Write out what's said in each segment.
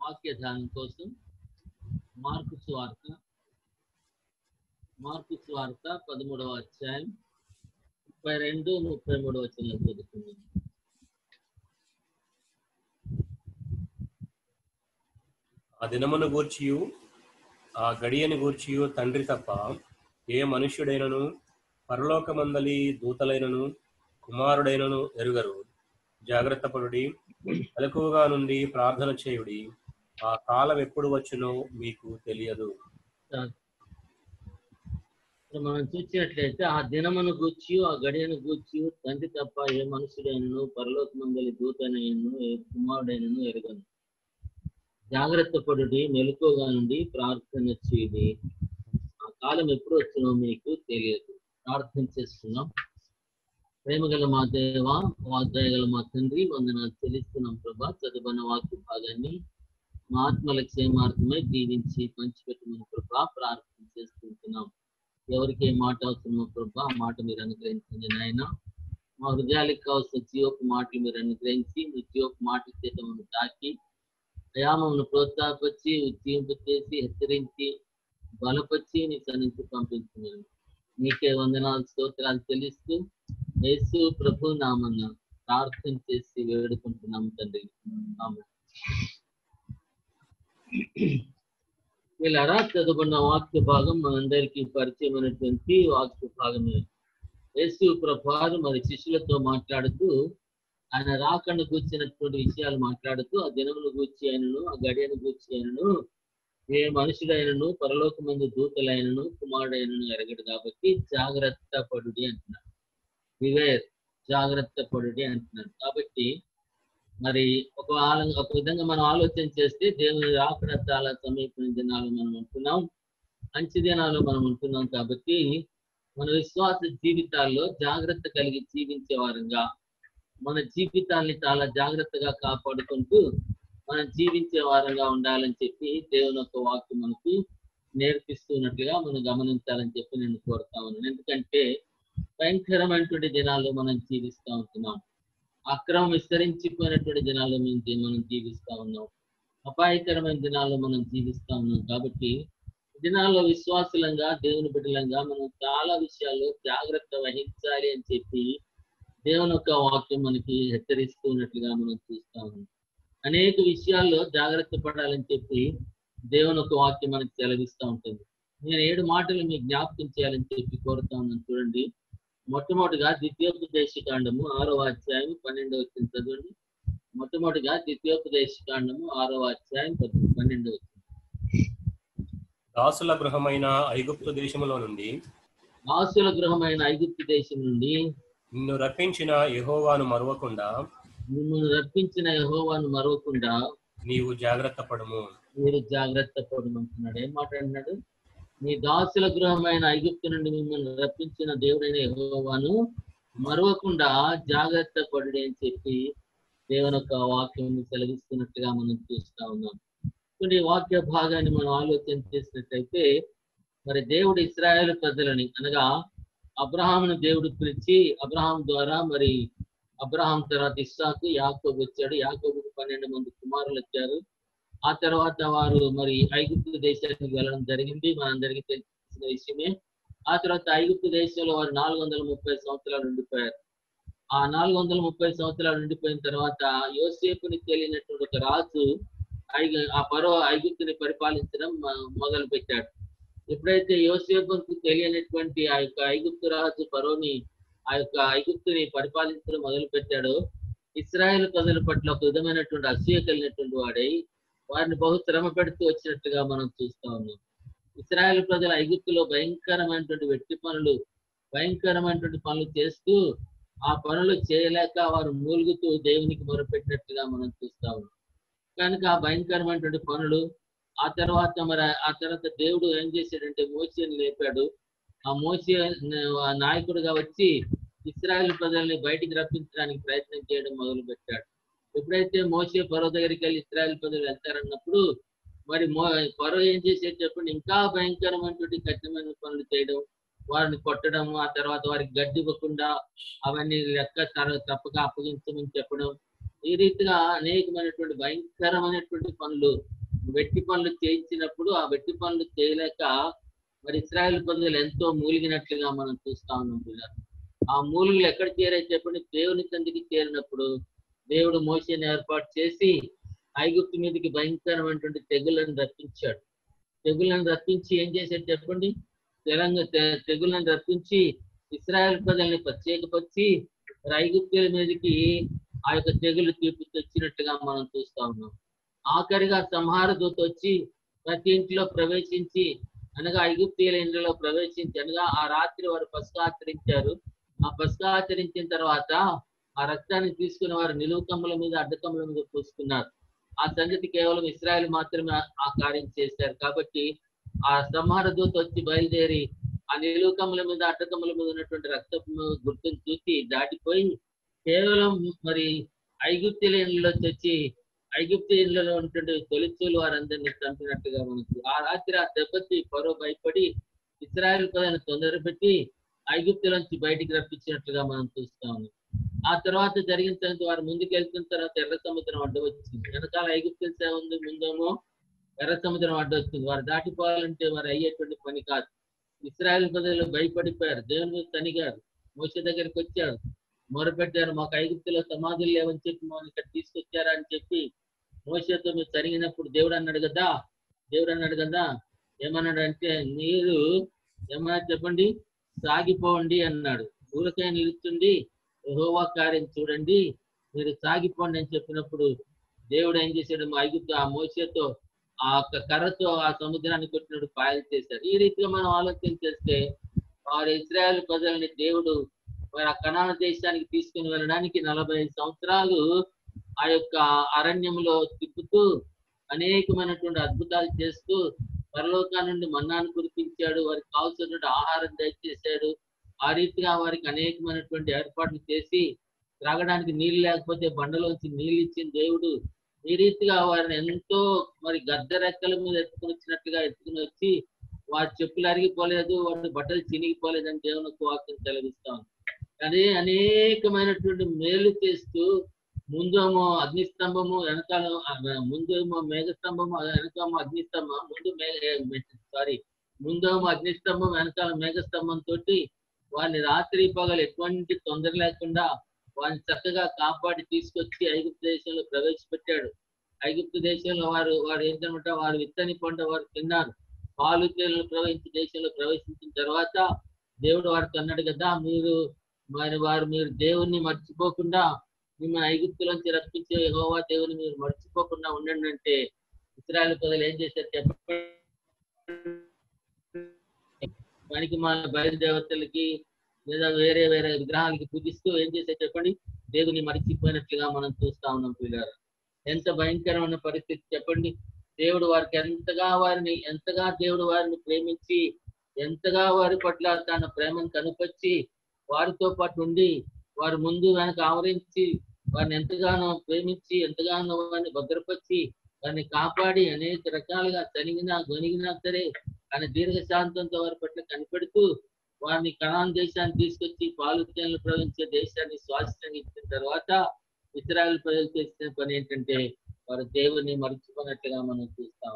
వాక్య ధ్యానం కోసం మార్కు స్వార్త మార్కు స్వార్త పదమూడవ అధ్యాయం ముప్పై రెండు ముప్పై మూడు వచనాలు చదువుకుందాం ఆ దినమును గూర్చియు ఆ గడియను గూర్చియు తండ్రి తప్ప ఏ మనుష్యుడైనను పరలోకమందలి దూతలైనను కుమారుడైనను ఎరుగరు జాగ్రత్త పడుడి మెలకువగా నుండి ప్రార్థన చేయుడి ఆ కాలం ఎప్పుడు వచ్చునో మీకు తెలియదు చాలు. ఇక్కడ మనం చూసినట్లయితే ఆ దినమును గూర్చి ఆ గడియను గూర్చి తండ్రి తప్ప ఏ మనుషుడైనను పరలోక మందలి దూతనైనను ఏ కుమారుడైనను ఎరగను జాగ్రత్త పడుడి మెలకుగా నుండి ప్రార్థన చేయడి ఆ కాలం ఎప్పుడు వచ్చినో మీకు తెలియదు ప్రార్థన చేస్తున్నాం ప్రేమగల మా దేవ వాగ్దాయగల మా తండ్రి వందనాలు చెల్లిస్తున్నాం ప్రభా చదువున్న వాక్య భాగాన్ని మా ఆత్మల క్షేమార్థమై దీవించి పంచిపెట్టమని ప్రభా ప్రార్థన చేసుకుంటున్నాం ఎవరికి ఏ మాట అవసరమో ప్రభా ఆ మాట మీరు అనుగ్రహించండి నాయన మా హృదయాలకు కావాల్సిన జీవపు మాటలు మీరు అనుగ్రహించి మీ జీవపు మాట చేత మమ్మల్ని తాకి అయామను ప్రోత్సాహపరిచి ఉజ్జీంపు చేసి హెచ్చరించి బలపరిచి నీ సన్నిధి పంపించున్నాను నీకే వందనాలు స్తోత్రాలు చెల్లిస్తూ యేసు ప్రభు నామన్న ప్రార్థన చేసి వేడుకుంటున్నాం తండ్రి ఆమె వీళ్ళరా చదువుకున్న వాక్య భాగం మనందరికీ పరిచయమైనటువంటి వాక్య భాగమే యేసు ప్రభారు మరి శిష్యులతో మాట్లాడుతూ ఆయన రాకను గూర్చినటువంటి విషయాలు మాట్లాడుతూ ఆ దినమును గూర్చి ఆయనను ఆ గడియను గూర్చి ఆయనను ఏ మనుషుడైనను పరలోక మంది దూతలైనను కుమారుడైనను ఎరగడు కాబట్టి జాగ్రత్త పడుడి అంటున్నాడు వివేర్ జాగ్రత్త పడుడి అంటున్నాడు కాబట్టి మరి ఒక ఆల- ఒక విధంగా మనం ఆలోచన చేస్తే దేవుని రాకడ చాలా సమీపమైన దినాలు మనం ఉంటున్నాం మంచి దినాలు మనం ఉంటున్నాం కాబట్టి మన విశ్వాస జీవితాల్లో జాగ్రత్త కలిగి జీవించే వారంగా మన జీవితాల్ని చాలా జాగ్రత్తగా కాపాడుకుంటూ మనం జీవించే వారంగా ఉండాలని చెప్పి దేవుని యొక్క వాక్యం మనకి నేర్పిస్తున్నట్లుగా మనం గమనించాలని చెప్పి నేను కోరుతా ఉన్నాను ఎందుకంటే భయంకరమైనటువంటి దినాల్లో మనం జీవిస్తూ ఉంటున్నాం అక్రమం విస్తరించిపోయినటువంటి దినాల్లో మేము జీ- మనం జీవిస్తా ఉన్నాం అపాయకరమైన దినాల్లో మనం జీవిస్తా ఉన్నాం కాబట్టి ఈ దినాల్లో విశ్వాసులంగా దేవుని బిడ్డలంగా మనం చాలా విషయాల్లో జాగ్రత్త వహించాలి అని చెప్పి దేవుని యొక్క వాక్యం మనకి హెచ్చరిస్తున్నట్లుగా మనం చూస్తా ఉన్నాం అనేక విషయాల్లో జాగ్రత్త పడాలని చెప్పి దేవుని యొక్క వాక్యం మనకి సెలవిస్తూ ఉంటుంది నేను ఏడు మాటలు మీకు జ్ఞాపకం చేయాలని చెప్పి కోరుతా ఉన్నాను చూడండి మొట్టమొదటిగా ద్వితీయోపదేశ కాండము ఆరో అధ్యాయం పన్నెండవ వచ్చిన చదవండి మొట్టమొదటిగా ద్వితీయోపదేశ కాండము ఆరో అధ్యాయం పద్- పన్నెండవ వచ్చిన దాసుల గృహమైన ఐగుప్తు దేశములో నుండి ఆసుల గృహమైన ఐగుప్తు దేశం నుండి నిన్ను రప్పించిన యెహోవాను మరువకుండా మిమ్మల్ని రప్పించిన యెహోవాను మరవకుండా నీవు జాగ్రత్త పడుము మీరు జాగ్రత్త పడమంటున్నాడు ఏం మాట్లాడినాడు మీ దాసుల గృహమైన ఐగుప్తు నుండి మిమ్మల్ని రప్పించిన దేవుడైన యెహోవాను మరవకుండా జాగ్రత్త పడుడి అని చెప్పి దేవుని యొక్క వాక్యం సెలవిస్తున్నట్టుగా మనం చూస్తా ఉన్నాం కొన్ని వాక్య భాగాన్ని మనం ఆలోచన చేసినట్టయితే మరి దేవుడు ఇస్రాయేల్ ప్రజలని అనగా అబ్రహామును దేవుడు పిలిచి అబ్రహాం ద్వారా మరి అబ్రహాం తర్వాత ఇస్సాకు యాకోబు వచ్చాడు యాకోబుకు పన్నెండు మంది కుమారులు వచ్చారు ఆ తర్వాత వారు మరి ఐగుప్తు దేశానికి వెళ్ళడం జరిగింది మనందరికీ తెలిసిన విషయమే ఆ తర్వాత ఐగుప్తు దేశంలో వారు నాలుగు వందల ముప్పై సంవత్సరాలు ఉండిపోయారు ఆ నాలుగు వందల ముప్పై సంవత్సరాలు ఉండిపోయిన తర్వాత యోసేపుని తెలియనటువంటి ఒక రాజు ఐగు ఆ పరో ఐగుప్తుని పరిపాలించడం మ- మొదలు పెట్టాడు ఎప్పుడైతే యోసేపుకు తెలియనటువంటి ఆ యొక్క ఐగుప్తు రాజు పరోని ఆ యొక్క ఐగుప్తుని పరిపాలించడం మొదలు పెట్టాడో ఇస్రాయేల్ ప్రజల పట్ల ఒక విధమైనటువంటి అసూయ కలిగినటువంటి వాడై వారిని బహు శ్రమ పెడుతూ వచ్చినట్టుగా మనం చూస్తా ఉన్నాం ఇస్రాయేల్ ప్రజలు ఐగుప్తులో భయంకరమైనటువంటి వెట్టి పనులు భయంకరమైనటువంటి పనులు చేస్తూ ఆ పనులు చేయలేక వారు మూలుగుతూ దేవునికి మొరపెట్టినట్టుగా మనం చూస్తా ఉన్నాం కనుక ఆ భయంకరమైనటువంటి పనులు ఆ తర్వాత మరి ఆ తర్వాత దేవుడు ఏం చేశాడంటే మోసేని లేపాడు ఆ మోసే న- నాయకుడిగా వచ్చి ఇస్రాయేల్ ప్రజల్ని బయటికి రప్పించడానికి ప్రయత్నం చేయడం మొదలు పెట్టాడు ఎప్పుడైతే మోసే పరో దగ్గరికి వెళ్ళి ఇస్రాయేల్ ప్రజలు వెళ్తారన్నప్పుడు మరి మో పరో ఏం చేసే చెప్పండి ఇంకా భయంకరమైనటువంటి కఠినమైన పనులు చేయడం వారిని కొట్టడం ఆ తర్వాత వారికి గడ్డి ఇవ్వకుండా అవన్నీ లెక్క తర- తప్పక అప్పగించమని చెప్పడం ఈ రీతిగా అనేకమైనటువంటి భయంకరమైనటువంటి పనులు వెట్టి పనులు చేయించినప్పుడు ఆ వెట్టి పనులు చేయలేక మరి ఇస్రాయేల్ ప్రజలు ఎంతో మూలిగినట్లుగా మనం చూస్తా ఉన్నాం పిల్లలు ఆ మూలుగులు ఎక్కడ చేరాయి చెప్పండి దేవుని తండ్రికి చేరినప్పుడు దేవుడు మోసేని ఏర్పాటు చేసి ఐగుప్తు మీదకి భయంకరమైనటువంటి తెగులను రప్పించాడు తెగులను రప్పించి ఏం చేశాడు చెప్పండి తెలంగాణ తె- తెగులను రప్పించి ఇస్రాయేల్ ప్రజల్ని ప్రత్యేకపరిచి మరి ఐగుప్తుల మీదకి ఆ యొక్క తెగులు తీర్పు తెచ్చినట్టుగా మనం చూస్తా ఉన్నాం ఆఖరిగా సంహార దూత వచ్చి ప్రతి ఇంట్లో ప్రవేశించి అనగా ఐగుప్తీయుల ఇంట్లో ప్రవేశించి అనగా ఆ రాత్రి వారు పసుకాచరించారు ఆ పసుకాచరించిన తర్వాత ఆ రక్తాన్ని తీసుకుని వారు నిలువుకమ్మల మీద అడ్డకమ్మల మీద పూసుకున్నారు ఆ సంగతి కేవలం ఇస్రాయల్ మాత్రమే ఆ- ఆ కార్యం చేశారు కాబట్టి ఆ సంహార దూత వచ్చి బయలుదేరి ఆ నిలువుకమ్మల మీద అడ్డకమ్మల మీద ఉన్నటువంటి రక్తపు గుర్తును చూసి దాటిపోయి కేవలం మరి ఐగుప్తుల ఇంట్లో వచ్చి ఐగుప్తు ఇళ్లలో ఉన్నటువంటి తొలిచూలు వారందరినీ చంపినట్టుగా మనకు ఆ రాత్రి ఆ దెబ్బతి పరో భయపడి ఇస్రాయల్ ప్రజలను తొందరపెట్టి ఐగుప్తు నుంచి బయటికి రప్పించినట్లుగా మనం చూస్తా ఉన్నాం ఆ తర్వాత జరిగిన తర్వాత వారు ముందుకు వెళ్తున్న తర్వాత ఎర్ర సముద్రం అడ్డు వచ్చింది వెనకాల ఐగుప్తు సేవ ఉంది ముందేమో ఎర్ర సముద్రం అడ్డు వచ్చింది వారు దాటిపోవాలంటే వారు అయ్యేటువంటి పని కాదు ఇస్రాయల్ ప్రజలు భయపడిపోయారు దేవుని మీద తనిగారు మోసే దగ్గరికి వచ్చారు మొరపెట్టారు మాకు ఐగుప్తులో సమాధులు లేవని చెప్పి మమ్మల్ని ఇక్కడ తీసుకొచ్చారా అని చెప్పి మోసతో మీరు జరిగినప్పుడు దేవుడు అన్నాడు కదా దేవుడు అన్నాడు కదా ఏమన్నాడు అంటే మీరు ఏమన్నా చెప్పండి సాగిపోండి అన్నాడు ఊరికై నిలుచుండి యెహోవా కార్యం చూడండి మీరు సాగిపోండి అని చెప్పినప్పుడు దేవుడు ఏం చేశాడు మా ఐగుప్తు ఆ మోసతో ఆ యొక్క కర్రతో ఆ సముద్రాన్ని కొట్టినప్పుడు పాయలు చేశారు ఈ రీతిగా మనం ఆలోచన చేస్తే వారు ఇజ్రాయెల్ ప్రజల్ని దేవుడు వారు ఆ కణాన దేశానికి తీసుకుని వెళ్ళడానికి నలభై ఐదు సంవత్సరాలు ఆ యొక్క అరణ్యంలో తిప్పుతూ అనేకమైనటువంటి అద్భుతాలు చేస్తూ పరలోకా నుండి మన్నాను కురిపించాడు వారికి కావాల్సినటువంటి ఆహారం దయచేశాడు ఆ రీతిగా వారికి అనేకమైనటువంటి ఏర్పాట్లు చేసి త్రాగడానికి నీళ్ళు లేకపోతే బండలోంచి నీళ్ళు ఇచ్చిన దేవుడు ఈ రీతిగా వారిని ఎంతో మరి గద్ద రెక్కల మీద ఎత్తుకుని వచ్చినట్టుగా ఎత్తుకుని వచ్చి వారి చెప్పులు అరిగిపోలేదు వారి బట్టలు చినిగిపోలేదు అని దేవునికి వాక్యం తెలివిస్తాం అదే అనేకమైనటువంటి మేలు చేస్తూ ముందేమో అగ్నిస్తంభము వెనకాల ఆ, ముందేమో మేఘస్తంభము వెనకామో అగ్నిస్తంభం ముందు మేఘ సారీ ముందేమో అగ్నిస్తంభం వెనకాల మేఘస్తంభం తోటి వారిని రాత్రి పగలు ఎటువంటి తొందర లేకుండా వారిని చక్కగా కాపాడి తీసుకొచ్చి ఐగుప్తు దేశంలో ప్రవేశపెట్టాడు ఐగుప్తు దేశంలో వారు వారు ఏంటన్నమాట వారు విత్తని పంట వారు తిన్నారు పాలు తేనెలు ప్రవహించి దేశంలో ప్రవేశించిన తర్వాత దేవుడు వారికి అన్నాడు కదా మీరు మరి వారు మీరు దేవుణ్ణి మర్చిపోకుండా మిమ్మల్ని ఐగుప్తులోంచి రప్పించే హోవా దేవుని మీరు మర్చిపోకుండా ఉండండి అంటే ఇస్రాయల్ ప్రజలు ఏం చేశారు చెప్పండి మనకి మన బయలుదేవతలకి లేదా వేరే వేరే విగ్రహాలకి పూజిస్తూ ఏం చేశారు చెప్పండి దేవుని మరిచిపోయినట్లుగా మనం చూస్తా ఉన్నాం పిల్లలు ఎంత భయంకరమైన పరిస్థితి చెప్పండి దేవుడు వారికి ఎంతగా వారిని ఎంతగా దేవుడు వారిని ప్రేమించి ఎంతగా వారి పట్ల తన ప్రేమను కనుపరిచి వారితో పాటు ఉండి వారి ముందు వెనక ఆవరించి వారిని ఎంతగానో ప్రేమించి ఎంతగానో వారిని భద్రపరిచి వారిని కాపాడి అనేక రకాలుగా తనిగినా గొనిగినా సరే ఆయన దీర్ఘశాంతంతో వారి పట్ల కనిపెడుతూ వారిని కణాన్ దేశాన్ని తీసుకొచ్చి పాలు తేనెలు ప్రవహించే దేశాన్ని స్వాస్థ్యంగా ఇచ్చిన తర్వాత ఇస్రాయల్ ప్రజలు చేసిన పని ఏంటంటే వారు దేవుని మర్చిపోయినట్టుగా మనం చూస్తాం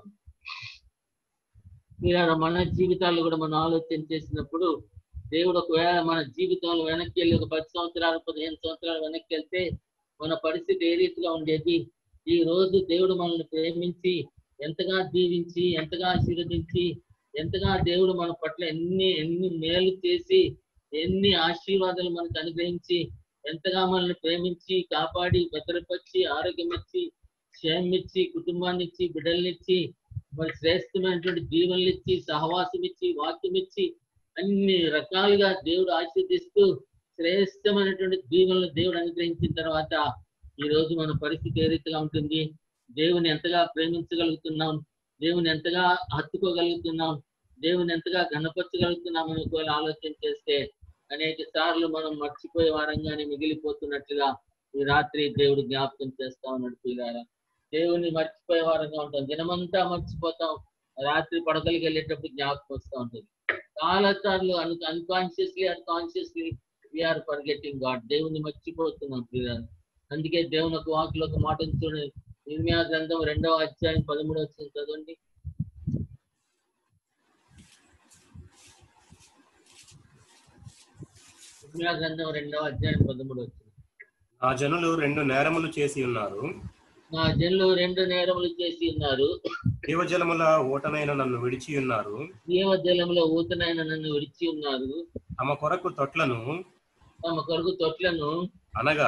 ఇలా మన జీవితాల్లో కూడా మనం ఆలోచన చేసినప్పుడు దేవుడు ఒకవేళ మన జీవితంలో వెనక్కి వెళ్ళి ఒక పది సంవత్సరాలు పదిహేను సంవత్సరాలు వెనక్కి వెళ్తే మన పరిస్థితి ఏ రీతిగా ఉండేది ఈ రోజు దేవుడు మనల్ని ప్రేమించి ఎంతగా దీవించి ఎంతగా ఆశీర్వదించి ఎంతగా దేవుడు మన పట్ల ఎన్ని ఎన్ని మేలు చేసి ఎన్ని ఆశీర్వాదాలు మనకు అనుగ్రహించి ఎంతగా మనల్ని ప్రేమించి కాపాడి భద్రపరిచి ఆరోగ్యం ఇచ్చి క్షేమం ఇచ్చి కుటుంబాన్ని ఇచ్చి బిడ్డల్నిచ్చి మరి శ్రేష్టమైనటువంటి దీవెనలు ఇచ్చి సహవాసం ఇచ్చి వాక్యం ఇచ్చి అన్ని రకాలుగా దేవుడు ఆశీర్దిస్తూ శ్రేష్టమైనటువంటి దీవెనలు దేవుడు అనుగ్రహించిన తర్వాత ఈ రోజు మన పరిస్థితి ఏ రీతిగా ఉంటుంది దేవుని ఎంతగా ప్రేమించగలుగుతున్నాం దేవుని ఎంతగా హత్తుకోగలుగుతున్నాం దేవుని ఎంతగా ఘనపరచగలుగుతున్నాం అని ఒకవేళ ఆలోచన చేస్తే అనేక సార్లు మనం మర్చిపోయే వారంగానే మిగిలిపోతున్నట్లుగా ఈ రాత్రి దేవుడు జ్ఞాపకం చేస్తా ఉన్నాడు పిల్లారా దేవుని మర్చిపోయే వారంగా ఉంటాం దినమంతా మర్చిపోతాం రాత్రి పడకలకి వెళ్ళేటప్పుడు జ్ఞాపకం వస్తూ ఉంటుంది చాలా సార్లు un unconsciously unconsciously we are forgetting God దేవుని మర్చిపోతున్నాం పిల్లలు అందుకే దేవుని ఒక వాకులో ఒక మాట ఉంది చూడండి ఇర్మియా గ్రంథం రెండవ అధ్యాయం పదమూడవ వచ్చిన చదవండి ఇర్మియా గ్రంథం రెండవ అధ్యాయం పదమూడవ వచ్చిన నా జనులు రెండు నేరములు చేసి ఉన్నారు నా జనులు రెండు నేరములు చేసి ఉన్నారు జీవజలముల ఓటనైన నన్ను విడిచి ఉన్నారు జీవజలంలో ఊతనైన నన్ను విడిచి ఉన్నారు తమ కొరకు తొట్లను తమ కొరకు తొట్లను అనగా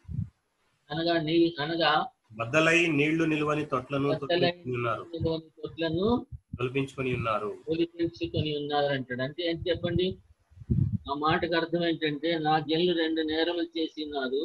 అనగా నీ అనగా బద్దలై నీళ్లు నిలువని తొట్లను బద్దలై తొలిపించుకొని ఉన్నారు నిలువని తొట్లను తొలిపించుకొని ఉన్నారు ఒలిపించుకొని ఉన్నారు అంటాడు అంటే ఏం చెప్పండి ఆ మాటకు అర్థం ఏంటంటే నా జల్లు రెండు నేరములు చేసి ఉన్నారు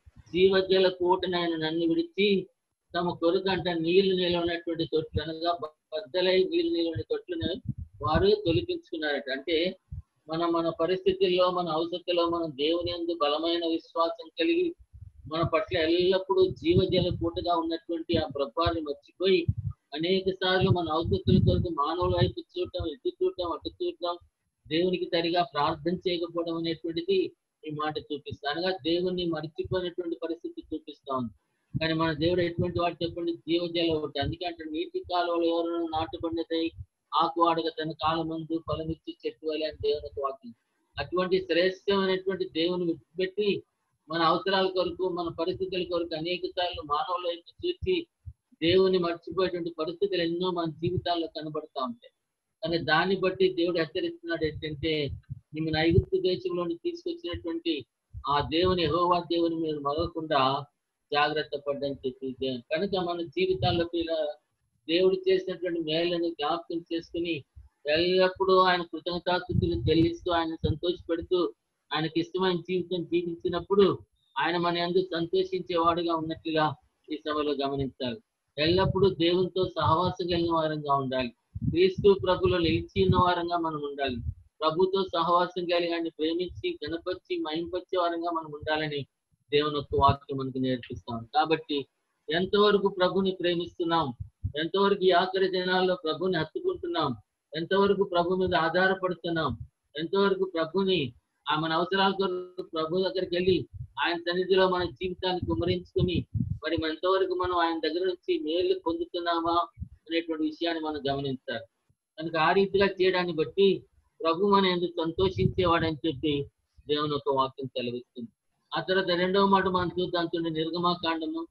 జీవజల కూటనైన నన్ను విడిచి తమ కొరకు అంట నీళ్లు నిలవనటువంటి తొట్లు అనగా బద్దలై నీళ్లు నిలవని తొట్లను వారు తొలిపించుకున్నారట అంటే మన మన పరిస్థితుల్లో మన అవసరతలో మనం దేవుని యందు బలమైన విశ్వాసం కలిగి మన పట్ల ఎల్లప్పుడూ జీవజల కూటగా ఉన్నటువంటి ఆ ప్రభావాన్ని మర్చిపోయి అనేక సార్లు మన అవసరతల కొరకు మానవుల వైపు చూడటం ఇటు చూడటం అటు చూడటం దేవునికి సరిగా ప్రార్థన చేయకపోవడం అనేటువంటిది ఈ మాట చూపిస్తా అనగా దేవుణ్ణి మర్చిపోయినటువంటి పరిస్థితి చూపిస్తా ఉంది కానీ మన దేవుడు ఎటువంటి వాడు చెప్పండి జీవజల ఒకటి అందుకే అంటే నీటి కాలువలు ఎవరైనా నాటుబడినదై ఆకు వాడక తన కాలం ముందు ఫలమిచ్చి చెట్టు వలె అని దేవునికి వాక్యం అటువంటి శ్రేష్టమైనటువంటి దేవుని విడిచిపెట్టి మన అవసరాల కొరకు మన పరిస్థితుల కొరకు అనేక సార్లు మానవుల వైపు చూసి దేవుని మర్చిపోయేటువంటి పరిస్థితులు ఎన్నో మన జీవితాల్లో కనబడతా ఉంటాయి కానీ దాన్ని బట్టి దేవుడు హెచ్చరిస్తున్నాడు ఏంటంటే మిమ్మల్ని ఐగుప్తు దేశంలో నుండి తీసుకొచ్చినటువంటి ఆ దేవుని యెహోవా దేవుని మీరు మరవకుండా జాగ్రత్త పడ్డని చెప్పి దే- కనుక మన జీవితాల్లో పిల్ల దేవుడు చేసినటువంటి మేలను జ్ఞాపకం చేసుకుని ఎల్లప్పుడూ ఆయన కృతజ్ఞతాస్థుతులు చెల్లిస్తూ ఆయన సంతోషపెడుతూ ఆయనకి ఇష్టమైన జీవితం జీవించినప్పుడు ఆయన మన యందు సంతోషించేవాడుగా ఉన్నట్లుగా ఈ సభలో గమనించాలి ఎల్లప్పుడూ దేవునితో సహవాసం కలిగిన వారంగా ఉండాలి క్రీస్తు ప్రభులో నిలిచి ఉన్న వారంగా మనం ఉండాలి ప్రభుతో సహవాసం కలిగి ఆయన్ని ప్రేమించి గణపరిచి మహింపరిచే వారంగా మనం ఉండాలని దేవుని యొక్క వాక్యం మనకు నేర్పిస్తాం కాబట్టి ఎంతవరకు ప్రభుని ప్రేమిస్తున్నాం ఎంతవరకు ఈ ఆఖరి దినాల్లో ప్రభుని హత్తుకుంటున్నాం ఎంతవరకు ప్రభు మీద ఆధారపడుతున్నాం ఎంతవరకు ప్రభుని ఆ మన అవసరాల కొరకు ప్రభు దగ్గరికి వెళ్ళి ఆయన సన్నిధిలో మన జీవితాన్ని కుమరించుకుని మరి మన ఎంతవరకు మనం ఆయన దగ్గర నుంచి మేలు పొందుతున్నామా అనేటువంటి విషయాన్ని మనం గమనించాలి కనుక ఆ రీతిగా చేయడాన్ని బట్టి ప్రభు మన ఎందుకు సంతోషించేవాడని చెప్పి దేవుని ఒక వాక్యం సెలవిస్తుంది ఆ తర్వాత రెండవ మాట మనం చూద్దాం చూడండి నిర్గమాకాండము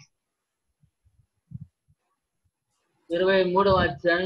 ఇరవై మూడవ అధ్యాయం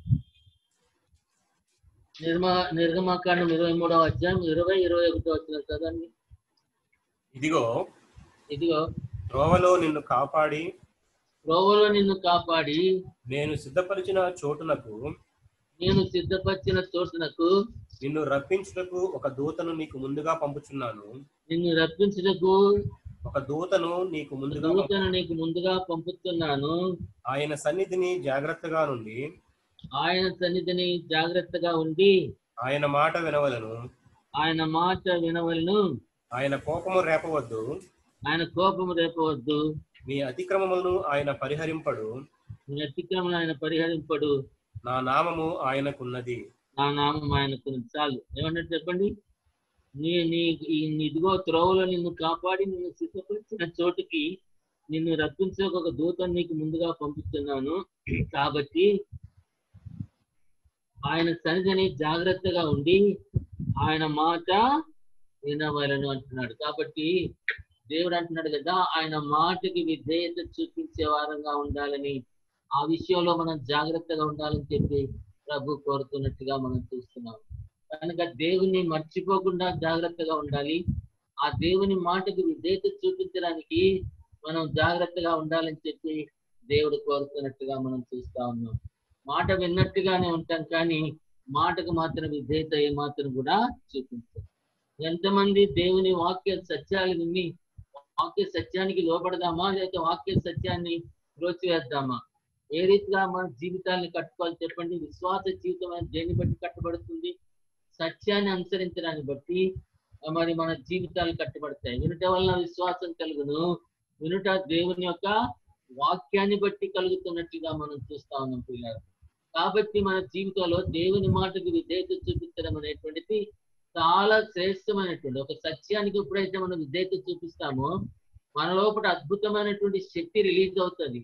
నిర్మా నిర్గమాకాండం ఇరవై మూడవ అధ్యాయం ఇరవై ఇరవై ఒకటో వచ్చిన కదండి ఇదిగో ఇదిగో త్రోవలో నిన్ను కాపాడి ప్రోవలో నిన్ను కాపాడి నేను సిద్ధపరిచిన చోటునకు నేను సిద్ధపరిచిన చోటునకు నిన్ను రప్పించుటకు ఒక దూతను నీకు ముందుగా పంపుచున్నాను నిన్ను రప్పించుటకు ఒక దూతను నీకు ముందుగా పంపు- దూతను నీకు ముందుగా పంపుతున్నాను ఆయన సన్నిధిని జాగ్రత్తగా నుండి ఆయన సన్నిధిని జాగ్రత్తగా ఉండి ఆయన మాట వినవలను ఆయన మాట వినవలను ఆయన కోపము రేపవద్దు ఆయన కోపము రేపవద్దు మీ అతిక్రమములను ఆయన పరిహరింపడు నీ అతిక్రమణ ఆయన పరిహరింపడు నా నామము ఆయనకున్నది నా నామం ఆయనకు చాలు ఏమన్నా చెప్పండి నీ నీ ఈ ఇదిగో త్రోవలో నిన్ను కాపాడి నిన్ను సిద్ధపరిచిన చోటుకి నిన్ను రప్పించే ఒక దూతను నీకు ముందుగా పంపిస్తున్నాను కాబట్టి ఆయన సన్నిధిని జాగ్రత్తగా ఉండి ఆయన మాట వినవలను అంటున్నాడు కాబట్టి దేవుడు అంటున్నాడు కదా ఆయన మాటకి విధేయత చూపించే వారంగా ఉండాలని ఆ విషయంలో మనం జాగ్రత్తగా ఉండాలని చెప్పి ప్రభు కోరుతున్నట్టుగా మనం చూస్తున్నాం కనుక దేవుని మర్చిపోకుండా జాగ్రత్తగా ఉండాలి ఆ దేవుని మాటకి విధేయత చూపించడానికి మనం జాగ్రత్తగా ఉండాలని చెప్పి దేవుడు కోరుతున్నట్టుగా మనం చూస్తా ఉన్నాం మాట విన్నట్టుగానే ఉంటాం కానీ మాటకు మాత్రం విధేయత ఏమాత్రం కూడా చూపించాం ఎంతమంది దేవుని వాక్య సత్యాలు విని వాక్య సత్యానికి లోపడదామా లేకపోతే వాక్య సత్యాన్ని త్రోచివేద్దామా ఏ రీతిగా మన జీవితాన్ని కట్టుకోవాలి చెప్పండి విశ్వాస జీవితం అనేది దేన్ని బట్టి కట్టబడుతుంది సత్యాన్ని అనుసరించడాన్ని బట్టి ఆ, మరి మన జీవితాలు కట్టబడతాయి వినుట వలన విశ్వాసం కలుగును వినుట దేవుని యొక్క వాక్యాన్ని బట్టి కలుగుతున్నట్టుగా మనం చూస్తా ఉన్నాం పిల్లలు కాబట్టి మన జీవితంలో దేవుని మాటకు విధేయత చూపించడం అనేటువంటిది చాలా శ్రేష్టమైనటువంటి ఒక సత్యానికి ఎప్పుడైతే మనం విధేయత చూపిస్తామో మన లోపల అద్భుతమైనటువంటి శక్తి రిలీజ్ అవుతుంది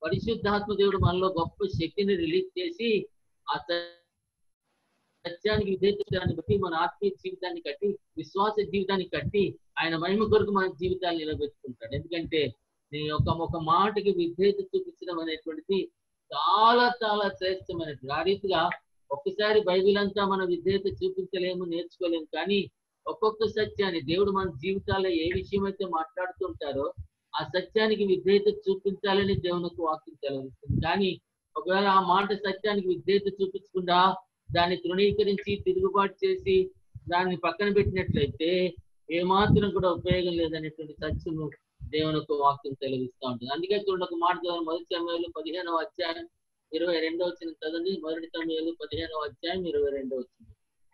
పరిశుద్ధాత్మ దేవుడు మనలో గొప్ప శక్తిని రిలీజ్ చేసి ఆ సత్యానికి విధేయతని బట్టి మన ఆత్మీయ జీవితాన్ని కట్టి విశ్వాస జీవితాన్ని కట్టి ఆయన మహిమ కొరకు మన జీవితాన్ని నిలబెట్టుకుంటాడు ఎందుకంటే నీ యొక్క ఒక మాటకి విధేయత చూపించడం అనేటువంటిది చాలా చాలా శ్రేష్టమైనది ఆ రీతిగా ఒక్కసారి బైబిల్ అంతా మన విధేయత చూపించలేము నేర్చుకోలేము కానీ ఒక్కొక్క సత్యాన్ని దేవుడు మన జీవితాల్లో ఏ విషయం అయితే మాట్లాడుతుంటారో ఆ సత్యానికి విధేయత చూపించాలని దేవునికి వాక్యం సెలవిస్తుంది కానీ ఒకవేళ ఆ మాట సత్యానికి విధేయత చూపించకుండా దాన్ని తృణీకరించి తిరుగుబాటు చేసి దాన్ని పక్కన పెట్టినట్లయితే ఏమాత్రం కూడా ఉపయోగం లేదనేటువంటి సత్యము దేవుని యొక్క వాక్యం తెలివిస్తూ ఉంటుంది అందుకే చూడండి ఒక మాట చదవండి. మొదటి సమయంలో పదిహేనవ అధ్యాయం ఇరవై రెండో వచ్చిన చదవండి మొదటి సమయంలో పదిహేనవ అధ్యాయం ఇరవై రెండో వచ్చింది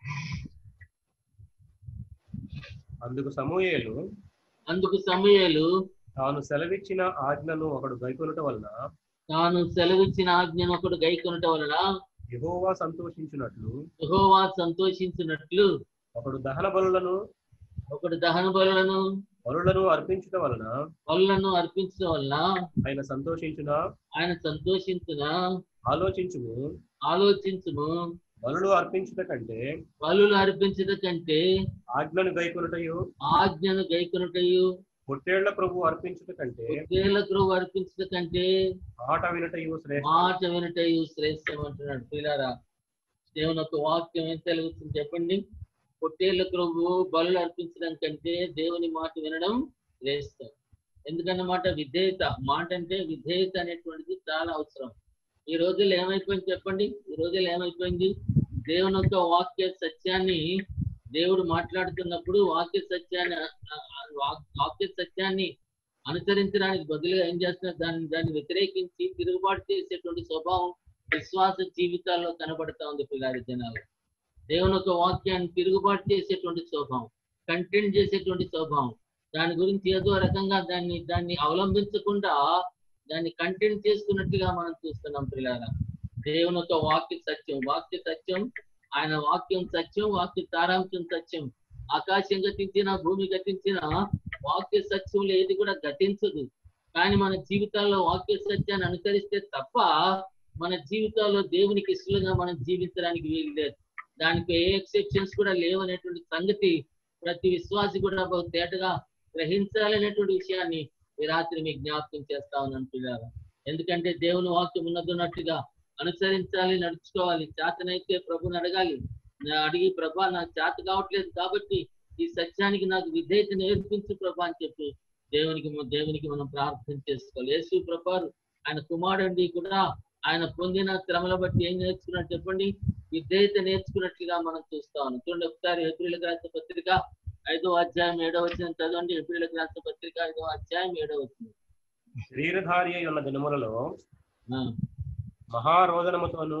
అందుకు సమూయేలు అందుకు సమయాలు తాను సెలవిచ్చిన ఆజ్ఞను ఒకడు గైకొనుట వలన తాను సెలవిచ్చిన ఆజ్ఞను ఒకడు గైకొనట వలన యెహోవా సంతోషించినట్లు యెహోవా సంతోషించినట్లు ఒకడు దహన బలులను ఒకడు దహన బలులను బలులను అర్పించుట వలన బలులను అర్పించడం వలన ఆయన సంతోషించిన ఆయన సంతోషించిన ఆలోచించుము ఆలోచించుము బలులు అర్పించుట కంటే బలులు అర్పించట కంటే ఆజ్ఞను గైకొనుటయు ఆజ్ఞను గైకొనుటయు పొట్టేళ్ల ప్రభు అర్పించుట కంటే ఒకేలకు అర్పించట కంటే ఆట వినటయు శ్రేష్ఠ మాట వినటయు శ్రేష్టం అంటున్నాడు పిల్లారా దేవుని యొక్క వాక్యం ఏం తెలుగుతుంది చెప్పండి పొట్టేళ్ల ప్రభు బలు అర్పించడం కంటే దేవుని మాట వినడం శ్రేష్టం ఎందుకన్నమాట విధేయత మాట అంటే విధేయత అనేటువంటిది చాలా అవసరం ఈ రోజుల్లో ఏమైపోయింది చెప్పండి ఈ రోజుల్లో ఏమైపోయింది దేవుని యొక్క వాక్య సత్యాన్ని దేవుడు మాట్లాడుతున్నప్పుడు వాక్య సత్యాన్ని ఆ, ఆ, వాక్- వాక్య సత్యాన్ని అనుసరించడానికి బదులుగా ఏం చేస్తున్నారు దాన్ని దాన్ని వ్యతిరేకించి తిరుగుబాటు చేసేటువంటి స్వభావం విశ్వాస జీవితాల్లో కనబడతా ఉంది పిల్లారి జనాలు దేవుని యొక్క వాక్యాన్ని తిరుగుబాటు చేసేటువంటి స్వభావం కంటెంట్ చేసేటువంటి స్వభావం దాని గురించి ఏదో రకంగా దాన్ని దాన్ని అవలంబించకుండా దాన్ని కంటెంట్ చేసుకున్నట్టుగా మనం చూస్తున్నాం పిల్లారా దేవుని యొక్క వాక్య సత్యం వాక్య సత్యం ఆయన వాక్యం సత్యం వాక్య సారాంశం సత్యం ఆకాశం గతించిన భూమి గతించిన వాక్య సత్యంలో ఏది కూడా గతించదు కానీ మన జీవితాల్లో వాక్య సత్యాన్ని అనుసరిస్తే తప్ప మన జీవితాల్లో దేవునికి ఇష్టలుగా మనం జీవించడానికి వీలు లేదు దానికి ఏ ఎక్సెప్షన్స్ కూడా లేవనేటువంటి సంగతి ప్రతి విశ్వాసి కూడా బహు తేటగా గ్రహించాలనేటువంటి విషయాన్ని ఈ రాత్రి మీకు జ్ఞాపకం చేస్తా ఉన్నాను పిల్లలు ఎందుకంటే దేవుని వాక్యం ఉన్నట్టుగా అనుసరించాలి నడుచుకోవాలి చేతనైతే ప్రభుని అడగాలి నా అడిగి ప్రభా నాకు చేత కావట్లేదు కాబట్టి ఈ సత్యానికి నాకు విధేయత నేర్పించు ప్రభా అని చెప్పి దేవునికి మ- దేవునికి మనం ప్రార్థన చేసుకోవాలి యేసు ప్రభారు ఆయన కుమారుడి కూడా ఆయన పొందిన శ్రమల బట్టి ఏం నేర్చుకున్నాడు చెప్పండి విధేయత నేర్చుకున్నట్లుగా మనం చూస్తా ఉన్నాం చూడండి ఒకసారి ఏప్రిల్ రాష్ట్ర పత్రిక ఐదో అధ్యాయం ఏడో వచ్చిన చదవండి ఏప్రిల్ రాష్ట్ర పత్రిక ఐదో అధ్యాయం ఏడో వచ్చింది శరీరధారి అయి ఉన్న దినములలో ఆ, మహారోదనముతోను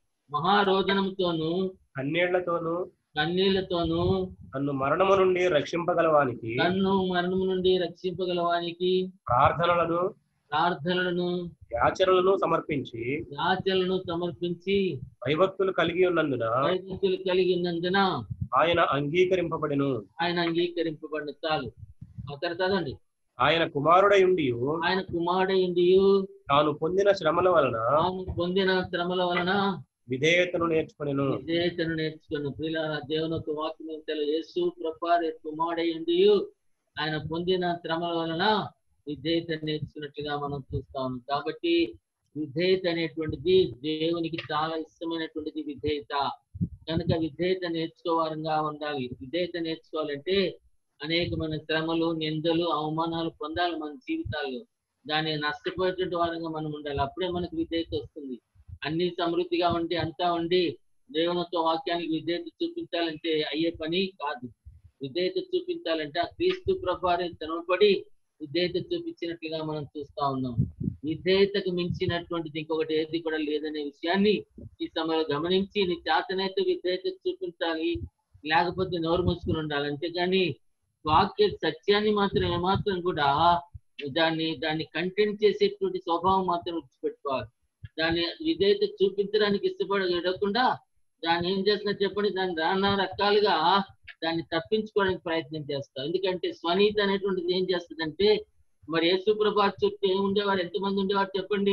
మహారోదనంతోను కన్నీళ్లతోను కన్నీళ్లతోను నన్ను మరణము నుండి రక్షింపగలవానికి నన్ను మరణము నుండి రక్షింపగలవానికి ప్రార్థనలను ప్రార్థనలను యాచనలను సమర్పించి యాచలను సమర్పించి భయభక్తులు కలిగి ఉన్నందున వైద్యులు కలిగి ఉన్నందున ఆయన అంగీకరింపబడెను ఆయన అంగీకరింపబడిన చాలు అక్కడ చదవండి ఆయన కుమారుడై ఉండి ఆయన కుమారుడైంది తాను పొందిన శ్రమల వలన తాను పొందిన శ్రమల వలన విధేయతను నేర్చుకొనెను విధేయతను నేర్చుకున్న ప్రియుల దేవుని యొక్క వాక్యం తెలు యేసు ప్రభారి కుమారుడైంది ఆయన పొందిన శ్రమల వలన విధేయత నేర్చుకున్నట్టుగా మనం చూస్తాము కాబట్టి విధేయత అనేటువంటిది దేవునికి చాలా ఇష్టమైనటువంటిది విధేయత కనుక విధేయత నేర్చుకోవాలంగా ఉండాలి విధేయత నేర్చుకోవాలంటే అనేకమైన శ్రమలు నిందలు అవమానాలు పొందాలి మన జీవితాల్లో దాన్ని నష్టపోయేటువంటి వారంగా మనం ఉండాలి అప్పుడే మనకు విధేయత వస్తుంది అన్ని సమృద్ధిగా ఉండి అంతా ఉండి దేవుని యొక్క వాక్యానికి విధేయత చూపించాలంటే అయ్యే పని కాదు విధేయత చూపించాలంటే ఆ క్రీస్తు ప్రభావం తెనపడి విధేయత చూపించినట్లుగా మనం చూస్తా ఉన్నాం విధేయతకు మించినటువంటిది ఇంకొకటి ఏది కూడా లేదనే విషయాన్ని ఈ సమయంలో గమనించి నీ చేతనైతే విధేయత చూపించాలి లేకపోతే నోరు మూసుకుని ఉండాలి అంతేగాని వాక్య సత్యాన్ని మాత్రం ఏమాత్రం కూడా దాన్ని దాన్ని కంటెంట్ చేసేటువంటి స్వభావం మాత్రం విడిచిపెట్టుకోవాలి దాన్ని విధేయత చూపించడానికి ఇష్టపడకుండా దాన్ని ఏం చేస్తున్నా చెప్పండి దాన్ని నానా రకాలుగా దాన్ని తప్పించుకోవడానికి ప్రయత్నం చేస్తాం ఎందుకంటే స్వనీతి అనేటువంటిది ఏం చేస్తుందంటే మరి యేసు ప్రభా చుట్టూ ఏమి ఉండేవారు ఎంతమంది ఉండేవారు చెప్పండి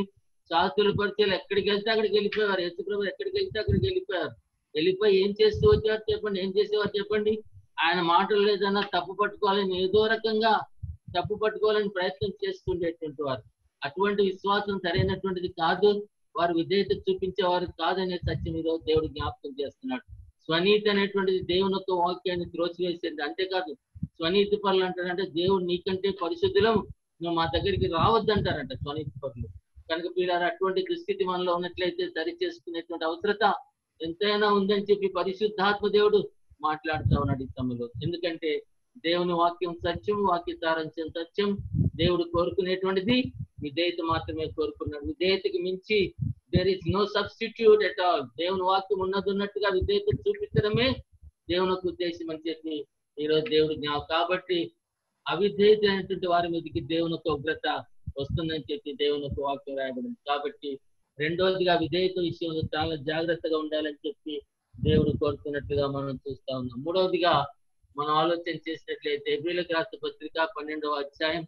చాతుల పరిచయాలు ఎక్కడికి వెళ్తే అక్కడికి వెళ్ళిపోయారు యేసుప్రభు ఎక్కడికి వెళ్తే అక్కడికి వెళ్ళిపోయారు వెళ్ళిపోయి ఏం చేస్తూ వచ్చారు చెప్పండి ఏం చేసేవారు చెప్పండి ఆయన మాటలు లేదన్నా తప్పు పట్టుకోవాలని ఏదో రకంగా తప్పు పట్టుకోవాలని ప్రయత్నం చేస్తుండేటువంటి వారు అటువంటి విశ్వాసం సరైనటువంటిది కాదు వారు విధేయత చూపించేవారు కాదనే సత్యం ఈరోజు దేవుడు జ్ఞాపకం చేస్తున్నాడు స్వనీతి అనేటువంటిది దేవుని యొక్క వాక్యాన్ని త్రోసివేసింది అంతేకాదు స్వనీతి పనులు అంటారంటే దేవుడు నీకంటే పరిశుద్ధులం నువ్వు మా దగ్గరికి రావద్దంటారంట స్వనీతి పనులు కనుక పిల్లలు అటువంటి దుస్థితి మనలో ఉన్నట్లయితే సరి చేసుకునేటువంటి అవసరత ఎంతైనా ఉందని చెప్పి పరిశుద్ధాత్మ దేవుడు మాట్లాడుతా ఉన్నాడు ఈ సమయంలో ఎందుకంటే దేవుని వాక్యం సత్యం వాక్య సారాంశం సత్యం దేవుడు కోరుకునేటువంటిది విధేయత మాత్రమే కోరుకున్నాడు విధేయతకి మించి there is no substitute at all దేవుని వాక్యం ఉన్నది ఉన్నట్టుగా విధేయత చూపించడమే దేవునికి ఉద్దేశం అని చెప్పి ఈరోజు దేవుడు జ్ఞాపకం కాబట్టి అవిధేయత అయినటువంటి వారి మీదకి దేవుని యొక్క ఉగ్రత వస్తుందని చెప్పి దేవుని యొక్క వాక్యం రాయబడింది కాబట్టి రెండవదిగా విధేయత విషయంలో చాలా జాగ్రత్తగా ఉండాలని చెప్పి దేవుడు కోరుతున్నట్లుగా మనం చూస్తా ఉన్నాం మూడవదిగా మనం ఆలోచన చేసినట్లయితే ఎబ్రిలకు రాష్ట్ర పత్రిక పన్నెండవ అధ్యాయం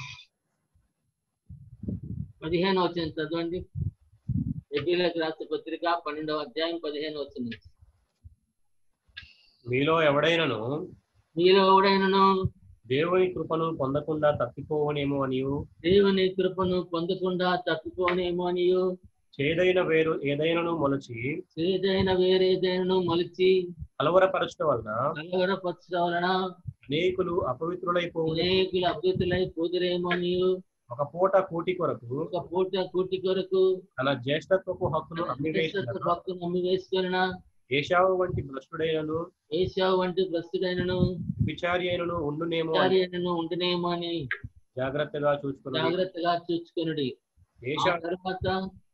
పదిహేను వచ్చిన చదవండి ఎబ్రిలకు రాష్ట్ర పత్రిక పన్నెండవ అధ్యాయం పదిహేను వచ్చింది మీలో ఎవడైనను మీలో ఎవడైనను దేవుని కృపను పొందకుండా తప్పిపోవనేమో అనియు దేవుని కృపను పొందకుండా తప్పిపోనేమో అనియు చేదైన వేరు ఏదైనను మొలచి ఏదైన వేరేదైనను మొలిచి కలవరపరచడం వలన కలవరపరచడం వలన అనేకులు అపవిత్రులైపోవు అనేకులు అభ్యుతులై పోదురేమో అనియు ఒక పూట కూటి కొరకు ఒక పూట కూటి కొరకు తన జ్యేష్ఠత్వపు హక్కును అమ్మివేసిన భక్తులు నమ్మి వేసుకొనిన ఏషావు వంటి భ్రష్టుడైనను ఏషావు వంటి ప్రస్తుడైనను విచారి అయినను ఉండునేమో అని కార్యను ఉండునేమో అని జాగ్రత్తగా చూసుకున్నాడు జాగ్రత్తగా చూసుకొనుడి ఆ ఏషా తర్వాత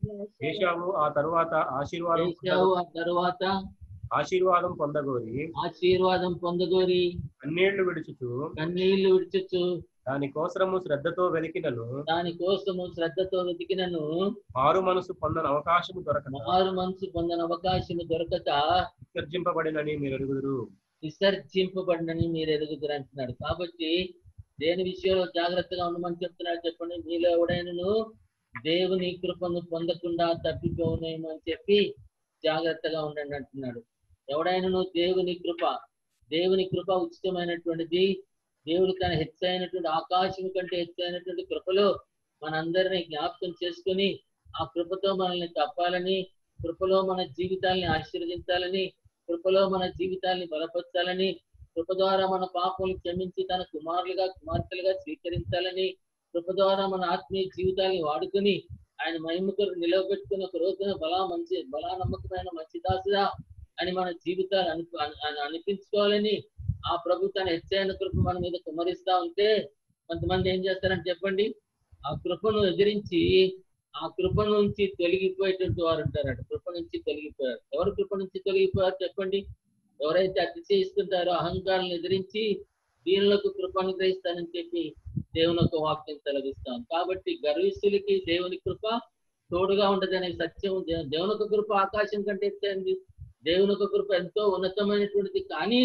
ఏషావు ఆ తరువాత ఆశీర్వాదం ఏషావు ఆ తర్వాత ఆశీర్వాదం పొందగోరి ఆశీర్వాదం పొందగోరి అన్నేళ్లు విడుచుచు కన్నీళ్లు విడిచొచ్చు దాని కోసరము శ్రద్ధతో వెలికినను దాని కోసము శ్రద్ధతో వెతికినను మారు మనసు పొందని అవకాశము దొరకక మారు మనసు పొందని అవకాశం దొరకక విసర్జింపబడినని మీరు ఎరుగుదురు విసర్జింపబడినని మీరు ఎరుగుదురు అంటున్నాడు కాబట్టి దేని విషయంలో జాగ్రత్తగా ఉండమని చెప్తున్నాడు చెప్పండి మీలో ఎవడైనను దేవుని కృపను పొందకుండా తప్పిపోనేమో అని చెప్పి జాగ్రత్తగా ఉండండి అంటున్నాడు ఎవడైనను దేవుని కృప దేవుని కృప ఉచితమైనటువంటిది దేవుడు తన హెచ్చైనటువంటి ఆకాశం కంటే హెచ్చైనటువంటి కృపలో మనందరినీ జ్ఞాపకం చేసుకొని ఆ కృపతో మనల్ని తప్పాలని కృపలో మన జీవితాల్ని ఆశీర్వదించాలని కృపలో మన జీవితాల్ని బలపరచాలని కృప ద్వారా మన పాపములు క్షమించి తన కుమారులుగా కుమార్తెలుగా స్వీకరించాలని కృప ద్వారా మన ఆత్మీయ జీవితాల్ని వాడుకొని ఆయన మహిమకరు నిలవబెట్టుకుని ఒక రోజున బలా మంచి బలా నమ్మకమైన మంచి దాసుదా అని మన జీవితాలు అను అను- అను- అనిపించుకోవాలని ఆ ప్రభు తన హెచ్చైన కృప మన మీద కుమరిస్తా ఉంటే కొంతమంది ఏం చేస్తారంటే చెప్పండి ఆ కృపను ఎదిరించి ఆ కృప నుంచి తొలగిపోయేటువంటి వారు ఉంటారట కృప నుంచి తొలగిపోయారు ఎవరు కృప నుంచి తొలగిపోయారు చెప్పండి ఎవరైతే అతిశయిస్తుంటారో అహంకారాలను ఎదిరించి దీనులకు కృప అనుగ్రహిస్తానని చెప్పి దేవుని యొక్క వాక్యం తొలగిస్తాం కాబట్టి గర్విస్తులకి దేవుని కృప తోడుగా ఉండదనే సత్యం దే- దేవుని యొక్క కృప ఆకాశం కంటే ఎత్తైంది దేవుని యొక్క కృప ఎంతో ఉన్నతమైనటువంటిది కానీ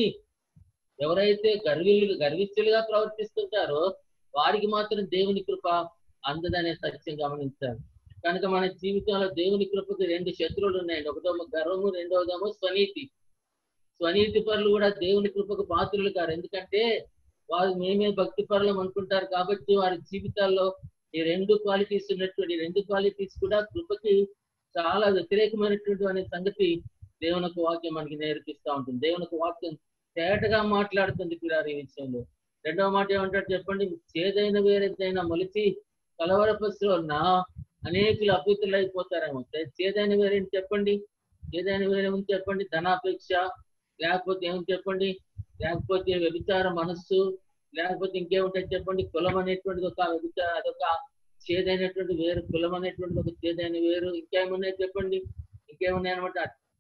ఎవరైతే గర్వీలు గర్విస్తులుగా ప్రవర్తిస్తుంటారో వారికి మాత్రం దేవుని కృప అందదనే సత్యం గమనించాలి కనుక మన జీవితంలో దేవుని కృపకి రెండు శత్రువులు ఉన్నాయండి ఒకటేమో గర్వము రెండవదేమో స్వనీతి స్వనీతి పరులు కూడా దేవుని కృపకు పాత్రులు కారు ఎందుకంటే వారు మేమే భక్తి పరులం అనుకుంటారు కాబట్టి వారి జీవితాల్లో ఈ రెండు క్వాలిటీస్ ఉన్నటువంటి ఈ రెండు క్వాలిటీస్ కూడా కృపకి చాలా వ్యతిరేకమైనటువంటి అనే సంగతి దేవుని యొక్క వాక్యం మనకి నేర్పిస్తా ఉంటుంది దేవుని యొక్క వాక్యం తేటగా మాట్లాడుతుంది పిల్లలు ఈ విషయంలో రెండవ మాట ఏమంటారు చెప్పండి చేదైన వేరేదైనా మొలిచి కలవరపస్తులో ఉన్న అనేకులు అభివృద్ధులైపోతారేమో చేదైన వేరేంటి చెప్పండి ఏదైనా వేరే ఉంది చెప్పండి ధనాపేక్ష లేకపోతే ఏముంది చెప్పండి లేకపోతే వ్యభిచార మనస్సు లేకపోతే ఇంకేముంటాయి చెప్పండి కులం అనేటువంటిది ఒక వ్యభిచార అదొక చేదైనటువంటి వేరు కులం అనేటువంటిది ఒక చేదైన వేరు ఇంకేమున్నాయి చెప్పండి ఇంకేమున్నాయి అనమాట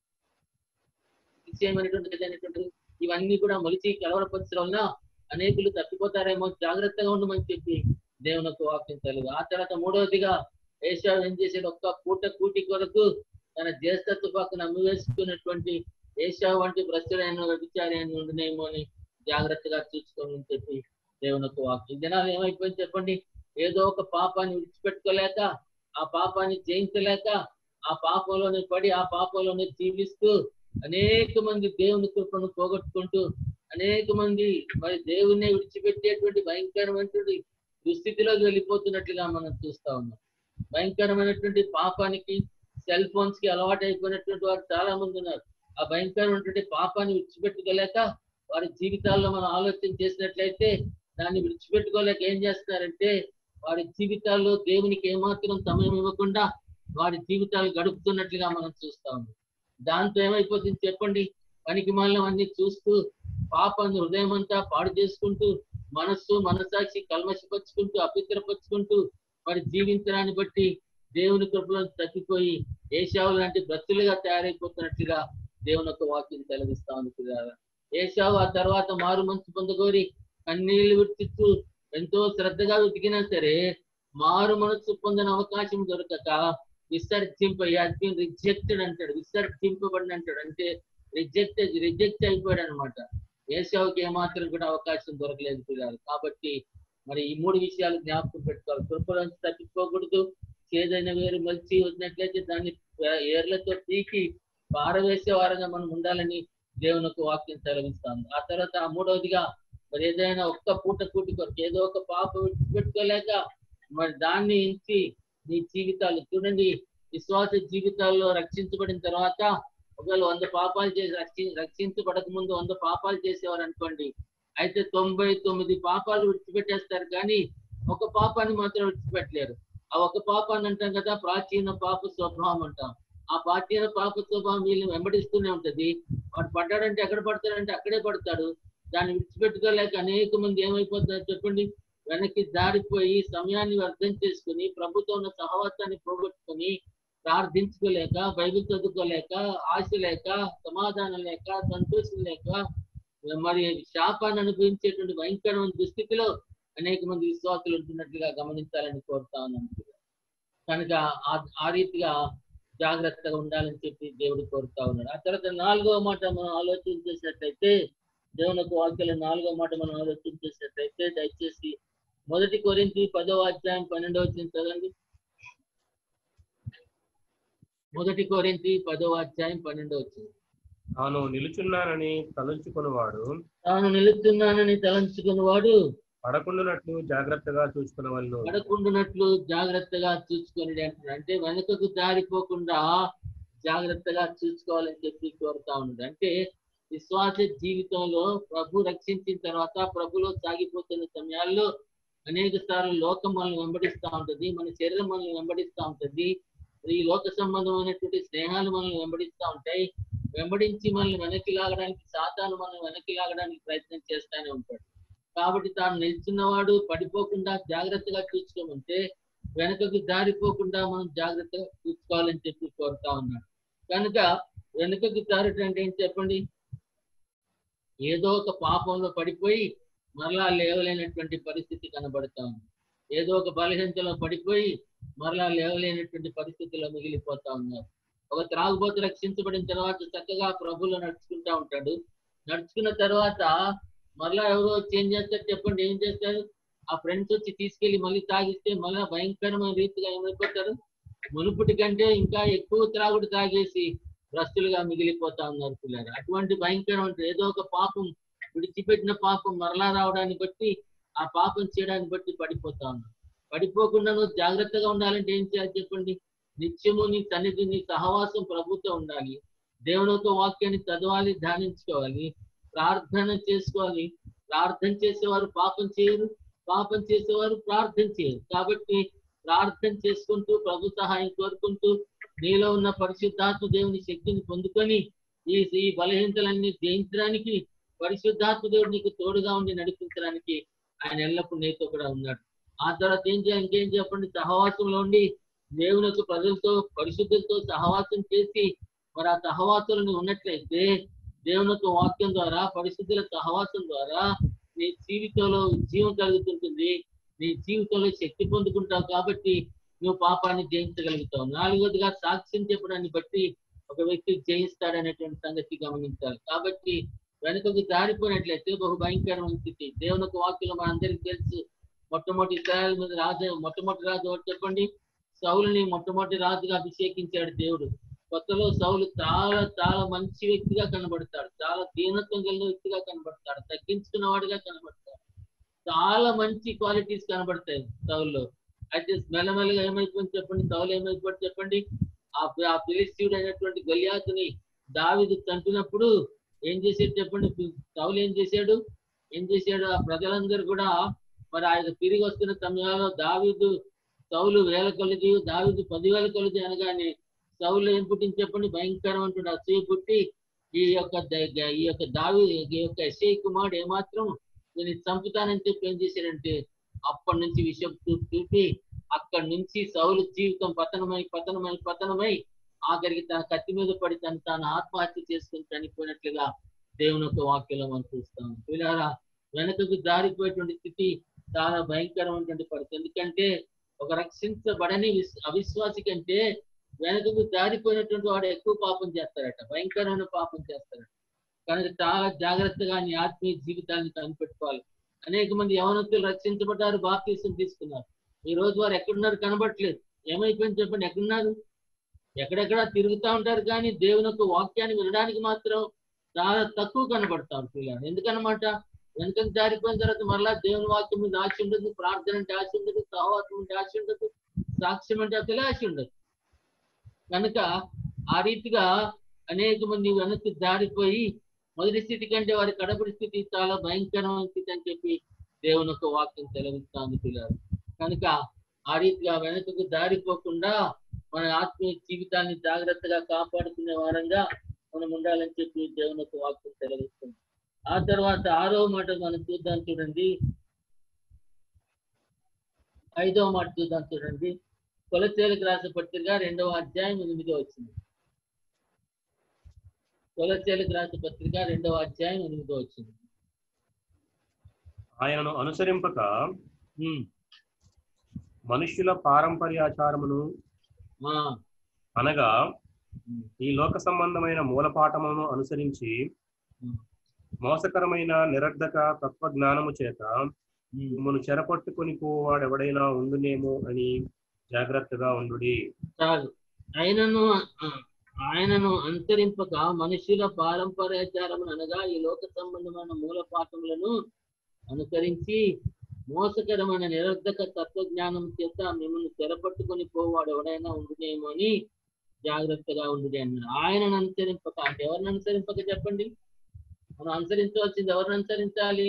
నిశ్చయమైనటువంటి చేదైనటువంటి ఇవన్నీ కూడా మొలిచి కలవరపరచడం వల్ల అనేకులు తప్పిపోతారేమో జాగ్రత్తగా ఉండమని చెప్పి దేవుని యొక్క వాక్యం తెలుగు ఆ తర్వాత మూడవదిగా ఏషావు ఏం చేసేది ఒక్క పూట కూటి కొరకు తన జ్యేష్ఠత్వ పక్కన అమ్మివేసుకున్నటువంటి ఏషావు వంటి భ్రష్టుడైన వ్యభిచారి అయిన ఉండునేమో అని జాగ్రత్తగా చూసుకోమని చెప్పి దేవుని యొక్క వాక్యం ఈ దినాలు ఏమైపోయింది చెప్పండి ఏదో ఒక పాపాన్ని విడిచిపెట్టుకోలేక ఆ పాపాన్ని జయించలేక ఆ పాపంలోనే పడి ఆ పాపంలోనే జీవిస్తూ అనేక మంది దేవుని కృపను పోగొట్టుకుంటూ అనేక మంది మరి దేవుణ్ణి విడిచిపెట్టేటువంటి భయంకరమైనటువంటి దుస్థితిలోకి వెళ్ళిపోతున్నట్లుగా మనం చూస్తా ఉన్నాం భయంకరమైనటువంటి పాపానికి సెల్ ఫోన్స్ కి అలవాటు అయిపోయినటువంటి వారు చాలా మంది ఉన్నారు ఆ భయంకరమైనటువంటి పాపాన్ని విడిచిపెట్టుకోలేక వారి జీవితాల్లో మనం ఆలోచన చేసినట్లయితే దాన్ని విడిచిపెట్టుకోలేక ఏం చేస్తున్నారంటే వారి జీవితాల్లో దేవునికి ఏమాత్రం సమయం ఇవ్వకుండా వారి జీవితాలు గడుపుతున్నట్లుగా మనం చూస్తా ఉన్నాం దాంతో ఏమైపోతుంది చెప్పండి పనికి మాలం అన్ని చూస్తూ పాపాన్ని హృదయం అంతా పాడు చేసుకుంటూ మనస్సు మనసాక్షి కల్మషపరుచుకుంటూ అపిత్రపరుచుకుంటూ వారి జీవించడాన్ని బట్టి దేవుని కృపలో తప్పిపోయి ఏషావు లాంటి బ్రతులుగా తయారైపోతున్నట్లుగా దేవుని యొక్క వాక్యం తెలివిస్తా ఉంది పిల్లారా. ఏషావు ఆ తర్వాత మారు మనసు పొందగోరి కన్నీళ్లు విడిచిస్తూ ఎంతో శ్రద్ధగా వెతికినా సరే మారు మనసు పొందిన అవకాశం దొరకక విసర్జింప రిజెక్టెడ్ అంటాడు విసర్జింపబడిన అంటాడు అంటే రిజెక్టెడ్ రిజెక్ట్ అయిపోయాడు అనమాట ఏషావుకి ఏమాత్రం కూడా అవకాశం దొరకలేదు పిల్లలు కాబట్టి మరి ఈ మూడు విషయాలు జ్ఞాపకం పెట్టుకోవాలి కృపలోంచి తప్పిపోకూడదు చేదైన వేరు మలిచి వచ్చినట్లయితే దాన్ని ఏర్లతో పీకి పారవేసే వారంగా మనం ఉండాలని దేవుని యొక్క వాక్యం సెలవిస్తాను ఆ తర్వాత ఆ మూడవదిగా మరి ఏదైనా ఒక్క పూట కూటి కొరకు ఏదో ఒక పాప పెట్టుకోలేక మరి దాన్ని ఇంచి నీ జీవితాలు చూడండి విశ్వాస జీవితాల్లో రక్షించబడిన తర్వాత ఒకవేళ వంద పాపాలు చేసి రక్షి రక్షించబడక ముందు వంద పాపాలు చేసేవారు అనుకోండి అయితే తొంభై తొమ్మిది పాపాలు విడిచిపెట్టేస్తారు కానీ ఒక పాపాన్ని మాత్రం విడిచిపెట్టలేరు ఆ ఒక పాపాన్ని అంటాం కదా ప్రాచీన పాప స్వభావం అంటాం ఆ ప్రాచీన పాప స్వభావం వీళ్ళని వెంబడిస్తూనే ఉంటది వాడు పడ్డాడంటే ఎక్కడ పడతాడంటే అక్కడే పడతాడు దాన్ని విడిచిపెట్టుకోలేక అనేక మంది ఏమైపోతారు చెప్పండి వెనక్కి దారిపోయి సమయాన్ని వ్యర్థం చేసుకుని ప్రభుత్వం ఉన్న సహవాసాన్ని పోగొట్టుకుని ప్రార్థించుకోలేక బైబిల్ చదువుకోలేక ఆశ లేక సమాధానం లేక సంతోషం లేక మరి శాపాన్ని అనుభవించేటువంటి భయంకరమైన దుస్థితిలో అనేక మంది విశ్వాసులు ఉంటున్నట్లుగా గమనించాలని కోరుతా ఉన్నాను కనుక ఆ- ఆ రీతిగా జాగ్రత్తగా ఉండాలని చెప్పి దేవుడు కోరుతా ఉన్నాడు ఆ తర్వాత నాలుగవ మాట మనం ఆలోచన చేసినట్లయితే దేవుని యొక్క వాక్యాలు నాలుగో మాట మనం ఆలోచన చేసినట్లయితే దయచేసి మొదటి కొరింతి పదవ అధ్యాయం పన్నెండవ వచ్చిన చదవండి మొదటి కొరింతి పదవ అధ్యాయం పన్నెండవ వచ్చింది తాను నిలుచున్నానని తలంచుకున్నవాడు తాను నిలుస్తున్నానని తలంచుకున్న వాడు పడకుండానట్లు జాగ్రత్తగా చూసుకున్నవాళ్ళు పడకుండానట్లు జాగ్రత్తగా చూసుకొని అంటున్నాడు అంటే వెనుకకు జారిపోకుండా జాగ్రత్తగా చూసుకోవాలని చెప్పి కోరుతా ఉన్నాడు అంటే విశ్వాస జీవితంలో ప్రభు రక్షించిన తర్వాత ప్రభులో సాగిపోతున్న సమయాల్లో అనేక సార్లు లోకం మనల్ని వెంబడిస్తూ ఉంటది మన శరీరం మనల్ని వెంబడిస్తూ ఉంటది ఈ లోక సంబంధమైనటువంటి స్నేహాలు మనల్ని వెంబడిస్తూ ఉంటాయి వెంబడించి మనల్ని వెనక్కి లాగడానికి సాతాను మనల్ని వెనక్కి లాగడానికి ప్రయత్నం చేస్తానే ఉంటాడు కాబట్టి తాను నిల్చున్నవాడు పడిపోకుండా జాగ్రత్తగా చూసుకోమంటే వెనకకు జారిపోకుండా మనం జాగ్రత్తగా చూసుకోవాలని చెప్పి కోరుతా ఉన్నాడు కనుక వెనుకకు జారటం అంటే ఏం చెప్పండి ఏదో ఒక పాపంలో పడిపోయి మరలా లేవలేనటువంటి పరిస్థితి కనబడతా ఉంది ఏదో ఒక బలహీనతలో పడిపోయి మరలా లేవలేనటువంటి పరిస్థితిలో మిగిలిపోతా ఉన్నారు ఒక త్రాగుబోతు రక్షించబడిన తర్వాత చక్కగా ప్రభులో నడుచుకుంటా ఉంటాడు నడుచుకున్న తర్వాత మరలా ఎవరో వచ్చి ఏం చేస్తారు చెప్పండి ఏం చేస్తారు ఆ ఫ్రెండ్స్ వచ్చి తీసుకెళ్లి మళ్ళీ తాగిస్తే మళ్ళా భయంకరమైన రీతిగా ఏమైపోతారు మునుపటి కంటే ఇంకా ఎక్కువ త్రాగుడు తాగేసి భ్రస్తులుగా మిగిలిపోతా ఉన్నారు పిల్లలు అటువంటి భయంకరమైన ఏదో ఒక పాపం విడిచిపెట్టిన పాపం మరలా రావడాన్ని బట్టి ఆ పాపం చేయడాన్ని బట్టి పడిపోతా ఉన్నారు పడిపోకుండా నువ్వు జాగ్రత్తగా ఉండాలంటే ఏం చేయాలి చెప్పండి నిత్యము నీ సన్నిధి నీ సహవాసం ప్రభుతో ఉండాలి దేవుని యొక్క వాక్యాన్ని చదవాలి ధ్యానించుకోవాలి ప్రార్థన చేసుకోవాలి ప్రార్థన చేసేవారు పాపం చేయరు పాపం చేసేవారు ప్రార్థన చేయరు కాబట్టి ప్రార్థన చేసుకుంటూ ప్రభు సహాయం కోరుకుంటూ నీలో ఉన్న పరిశుద్ధాత్మ దేవుని శక్తిని పొందుకొని ఈ ఈ బలహీనతలన్నీ జయించడానికి పరిశుద్ధాత్మ దేవుడు నీకు తోడుగా ఉండి నడిపించడానికి ఆయన ఎల్లప్పుడూ నీతో కూడా ఉన్నాడు ఆ తర్వాత ఏం చేయాలి ఇంకేం చెప్పండి సహవాసంలో ఉండి దేవుని యొక్క ప్రజలతో పరిశుద్ధులతో సహవాసం చేసి మరి ఆ సహవాసంలో ఉన్నట్లయితే దేవుని యొక్క వాక్యం ద్వారా పరిశుద్ధుల సహవాసం ద్వారా నీ జీవితంలో జీవం కలుగుతుంటుంది నీ జీవితంలో శక్తి పొందుకుంటావు కాబట్టి నువ్వు పాపాన్ని జయించగలుగుతావు నాలుగోదిగా సాక్ష్యం చెప్పడాన్ని బట్టి ఒక వ్యక్తి జయిస్తాడనేటువంటి సంగతి గమనించాలి కాబట్టి వెనుకకు జారిపోయినట్లయితే బహు భయంకరమైన స్థితి దేవుని యొక్క వాక్యంలో మనందరికీ తెలుసు మొట్టమొదటి ఇస్రాయల్ మీద రాజు మొట్టమొదటి రాజు ఎవరు చెప్పండి సౌలుని మొట్టమొదటి రాజుగా అభిషేకించాడు దేవుడు కొత్తలో సౌలు చాలా చాలా మంచి వ్యక్తిగా కనబడతాడు చాలా దీనత్వం కలిగిన వ్యక్తిగా కనబడతాడు తగ్గించుకున్నవాడిగా కనబడతాడు చాలా మంచి క్వాలిటీస్ కనబడతాయి సౌల్లో అయితే మెల్లమెల్లగా ఏమైపోయింది చెప్పండి సౌలు ఏమైపోయింది చెప్పండి ఆ ఆ ఫిలిస్తీయుడు అయినటువంటి గలియాతుని దావిదు చంపినప్పుడు ఏం చేశాడు చెప్పండి సౌలు ఏం చేశాడు ఏం చేశాడు ఆ ప్రజలందరూ కూడా మరి ఆయన తిరిగి వస్తున్న సమయంలో దావీదు సౌలు వేల కొలది దావీదు పదివేల కొలది అనగానే సౌలు ఏం పుట్టింది చెప్పండి భయంకరమైనటువంటి అసూయ పుట్టి ఈ యొక్క ద- గ- ఈ యొక్క దావి ఈ యొక్క ఎస్ఐ కుమారుడు ఏమాత్రం నేను చంపుతానని చెప్పి ఏం చేశాడంటే అప్పటి నుంచి విషయం చూ- చూపి అక్కడి నుంచి సౌలు జీవితం పతనమై పతనమై పతనమై ఆఖరికి తన కత్తి మీద పడి తను తాను ఆత్మహత్య చేసుకుని చనిపోయినట్లుగా దేవుని యొక్క వాక్యంలో మనం చూస్తాం వీళ్ళారా వెనకకు జారిపోయేటువంటి స్థితి చాలా భయంకరమైనటువంటి పరిస్థితి ఎందుకంటే ఒక రక్షించబడని విస్- అవిశ్వాసి కంటే వెనకకు జారిపోయినటువంటి వాడు ఎక్కువ పాపం చేస్తారట భయంకరమైన పాపం చేస్తారట కనుక చాలా జాగ్రత్తగా నీ ఆత్మీయ జీవితాన్ని కనిపెట్టుకోవాలి అనేక మంది యవనస్తులు రక్షించబడ్డారు బాప్తీసం తీసుకున్నారు ఈ రోజు వారు ఎక్కడున్నారు కనబడట్లేదు ఏమైపోయింది చెప్పండి ఎక్కడున్నారు ఎక్కడెక్కడ తిరుగుతూ ఉంటారు కానీ దేవుని యొక్క వాక్యాన్ని వినడానికి మాత్రం చాలా తక్కువ కనబడతారు పిల్లలు ఎందుకనమాట వెనుకకు జారిపోయిన తర్వాత మరలా దేవుని వాక్యం మీద ఆశ ఉండదు ప్రార్థన అంటే ఆశ ఉండదు సహవాసం అంటే ఆశ ఉండదు సాక్ష్యం అంటే అసలే ఆశ ఉండదు కనుక ఆ రీతిగా అనేక మంది వెనక్కి జారిపోయి మొదటి స్థితి కంటే వారి కడపడి స్థితి చాలా భయంకరమైన స్థితి అని చెప్పి దేవుని యొక్క వాక్యం సెలవిస్తాను పిల్లలు కనుక ఆ రీతిగా వెనకకు దారిపోకుండా మన ఆత్మీయ జీవితాన్ని జాగ్రత్తగా కాపాడుకునే వారంగా మనం ఉండాలని చెప్పి దేవుని యొక్క వాక్యం సెలవిస్తుంది ఆ తర్వాత ఆరో మాట మనం చూద్దాం చూడండి ఐదవ మాట చూద్దాం చూడండి కొలచేలకు రాసిన పత్రిక రెండవ అధ్యాయం ఎనిమిదో వచ్చింది కొలచేలకు రాసిన పత్రిక రెండవ అధ్యాయం ఎనిమిదో వచ్చింది ఆయనను అనుసరింపక ఉమ్, మనుష్యుల పారంపర్యాచారమును ఆ, అనగా ఉమ్, ఈ లోక సంబంధమైన మూలపాఠములను అనుసరించి ఉమ్, మోసకరమైన నిరర్ధక తత్వజ్ఞానము చేత ఉమ్. మిమ్మల్ని చెరపట్టుకొని పోవాడెవడైనా ఉండునేమో అని జాగ్రత్తగా ఉండుడి చాలు ఆయనను ఆ, ఆయనను అంతరింపక మనుషుల పారంపర్యాచారమును అనగా ఈ లోక సంబంధమైన మూల పాఠములను అనుసరించి మోసకరమైన నిరర్ధక తత్వజ్ఞానం చేత మిమ్మల్ని తెరపట్టుకొని పోవాడు ఎవడైనా ఉండునేమో అని జాగ్రత్తగా ఉండు అన్నాడు ఆయనను అనుసరింపక అంటే ఎవరిని అనుసరింపక చెప్పండి మనం అనుసరించవలసింది ఎవరిని అనుసరించాలి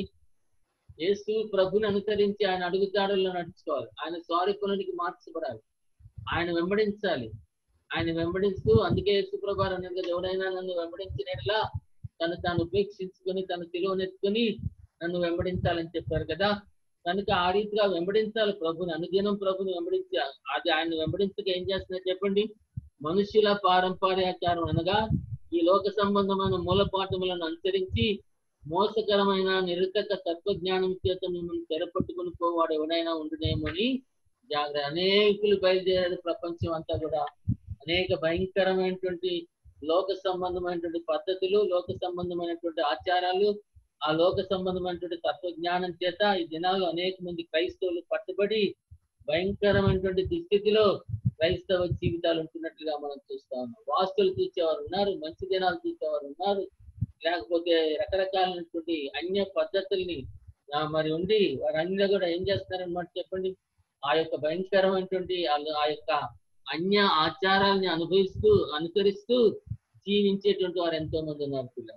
యేసు ప్రభుని అనుసరించి ఆయన అడుగుతాడుల్లో నడుచుకోవాలి ఆయన స్వారికులనికి మార్చబడాలి ఆయన వెంబడించాలి ఆయన వెంబడిస్తూ అందుకే యేసు ప్రభు అనేది కదా ఎవరైనా నన్ను వెంబడించినట్లా తను తాను ఉపేక్షించుకొని తన తిలువనెత్తుకొని నన్ను వెంబడించాలని చెప్పారు కదా కనుక ఆ రీతిగా వెంబడించాలి ప్రభుని అనుదినం ప్రభుని వెంబడించి అది ఆయన వెంబడించక ఏం చేస్తున్నారు చెప్పండి మనుషుల పారంపర్యాచారం అనగా ఈ లోక సంబంధమైన మూలపాఠములను అనుసరించి మోసకరమైన నిరతక తత్వజ్ఞానం చేత మిమ్మల్ని తెరపట్టుకుని పోవాడు ఎవడైనా ఉండునేమో అని జాగ్రత్త అనేకులు బయలుదేరాడు ప్రపంచం అంతా కూడా అనేక భయంకరమైనటువంటి లోక సంబంధమైనటువంటి పద్ధతులు లోక సంబంధమైనటువంటి ఆచారాలు ఆ లోక సంబంధమైనటువంటి తత్వజ్ఞానం చేత ఈ దినాలు అనేక మంది క్రైస్తవులు పట్టుబడి భయంకరమైనటువంటి దుస్థితిలో క్రైస్తవ జీవితాలు ఉంటున్నట్లుగా మనం చూస్తా ఉన్నాం వాస్తులు చూసేవారు ఉన్నారు మంచి దినాలు చూసేవారు ఉన్నారు లేకపోతే రకరకాలైనటువంటి అన్య పద్ధతుల్ని ఆ, మరి ఉండి వారందరూ కూడా ఏం చేస్తారన్నమాట చెప్పండి ఆ యొక్క భయంకరమైనటువంటి ఆ- ఆ యొక్క అన్య ఆచారాల్ని అనుభవిస్తూ అనుసరిస్తూ జీవించేటువంటి వారు ఎంతో మంది ఉన్నారు పిల్లలు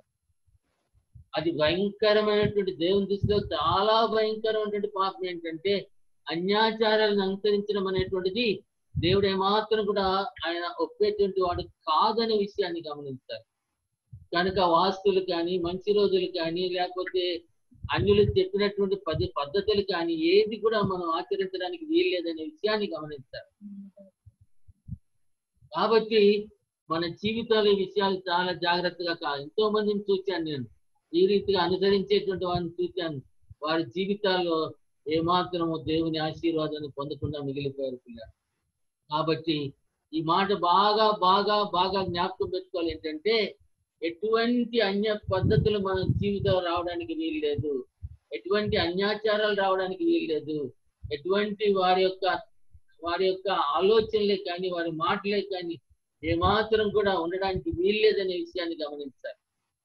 అది భయంకరమైనటువంటి దేవుని దృష్టిలో చాలా భయంకరమైనటువంటి పాపం ఏంటంటే అన్యాచారాలను అనుసరించడం అనేటువంటిది దేవుడు ఏమాత్రం కూడా ఆయన ఒప్పేటువంటి వాడు కాదనే విషయాన్ని గమనించాలి కనుక వాస్తులు కానీ మంచి రోజులు కానీ లేకపోతే అన్యులు చెప్పినటువంటి పది పద్ధతులు కానీ ఏది కూడా మనం ఆచరించడానికి వీల్లేదనే విషయాన్ని గమనించాలి కాబట్టి మన జీవితాలు ఈ విషయాలు చాలా జాగ్రత్తగా కాదు ఎంతో మందిని చూశాను నేను ఈ రీతిగా అనుసరించేటువంటి వారిని చూశాను వారి జీవితాల్లో ఏమాత్రము దేవుని ఆశీర్వాదాన్ని పొందకుండా మిగిలిపోయారు పిల్లలు కాబట్టి ఈ మాట బాగా బాగా బాగా జ్ఞాపకం పెట్టుకోవాలి ఏంటంటే ఎటువంటి అన్య పద్ధతులు మన జీవితం రావడానికి వీల్లేదు ఎటువంటి అన్యాచారాలు రావడానికి వీల్లేదు ఎటువంటి వారి యొక్క వారి యొక్క ఆలోచనలే కానీ వారి మాటలే కానీ ఏమాత్రం కూడా ఉండడానికి వీల్లేదనే విషయాన్ని గమనించాలి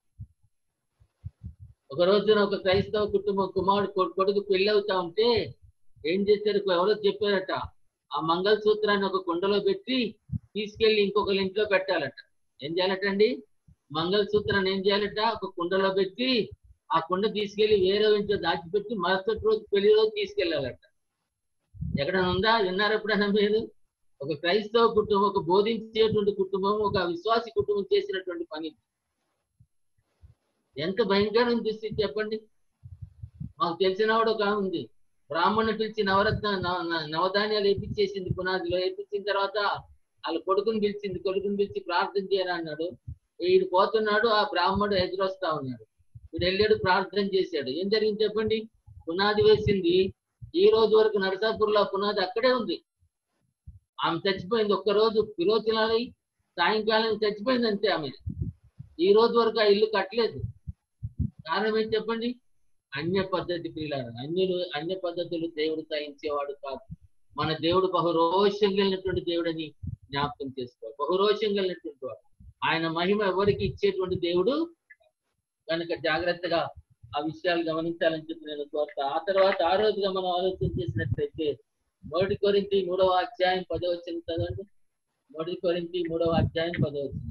ఒక రోజున ఒక క్రైస్తవ కుటుంబం కుమారుడు కొ- కొడుకు పెళ్లి అవుతా ఉంటే ఏం చేశారు ఎవరో చెప్పారట ఆ మంగళసూత్రాన్ని ఒక కుండలో పెట్టి తీసుకెళ్లి ఇంకొకరి ఇంట్లో పెట్టాలట ఏం చేయాలటండి మంగళసూత్రాన్ని ఏం చేయాలట ఒక కుండలో పెట్టి ఆ కుండ తీసుకెళ్లి వేరే ఇంట్లో దాచిపెట్టి మరుసటి రోజు పెళ్లి రోజు తీసుకెళ్లాలట ఎక్కడైనా ఉందా విన్నారా ఎప్పుడైనా మీరు ఒక క్రైస్తవ కుటుంబం ఒక బోధించేటువంటి కుటుంబం ఒక విశ్వాసి కుటుంబం చేసినటువంటి పని ఎంత భయంకరమైన దుస్థితి చెప్పండి మాకు తెలిసిన వాడు ఒక ఆమె ఉంది బ్రాహ్మణుని పిలిచి నవరత్న నవ- నవ- నవధాన్యాలు వేపించేసింది పునాదిలో వేపించిన తర్వాత వాళ్ళ కొడుకుని పిలిచింది కొడుకుని పిలిచి ప్రార్థన చేయరా అన్నాడు వీడు పోతున్నాడు ఆ బ్రాహ్మణుడు ఎదురొస్తా ఉన్నాడు వీడు వెళ్ళాడు ప్రార్థన చేశాడు ఏం జరిగింది చెప్పండి పునాది వేసింది ఈ రోజు వరకు నరసాపూర్లో ఆ పునాది అక్కడే ఉంది ఆమె చచ్చిపోయింది ఒక్క రోజు విరోచనాలై సాయంకాలం చచ్చిపోయింది అంతే ఆమె ఈ రోజు వరకు ఆ ఇల్లు కట్టలేదు కారణం ఏంటి చెప్పండి అన్య పద్ధతి పిల్లలు అన్యులు అన్య పద్ధతులు దేవుడు సహించేవాడు కాదు మన దేవుడు బహురోషం కలిగినటువంటి దేవుడని జ్ఞాపకం చేసుకోవాలి బహురోషం కలిగినటువంటి వాడు ఆయన మహిమ ఎవరికి ఇచ్చేటువంటి దేవుడు కనుక జాగ్రత్తగా ఆ విషయాలు గమనించాలని చెప్పి నేను కోరుతా ఆ తర్వాత ఆ రోజుగా మనం ఆలోచన చేసినట్లయితే మొదటి కొరింతి మూడవ అధ్యాయం పదవచ్చిన చదవండి మొదటి కొరింతి మూడవ అధ్యాయం పదవచ్చిన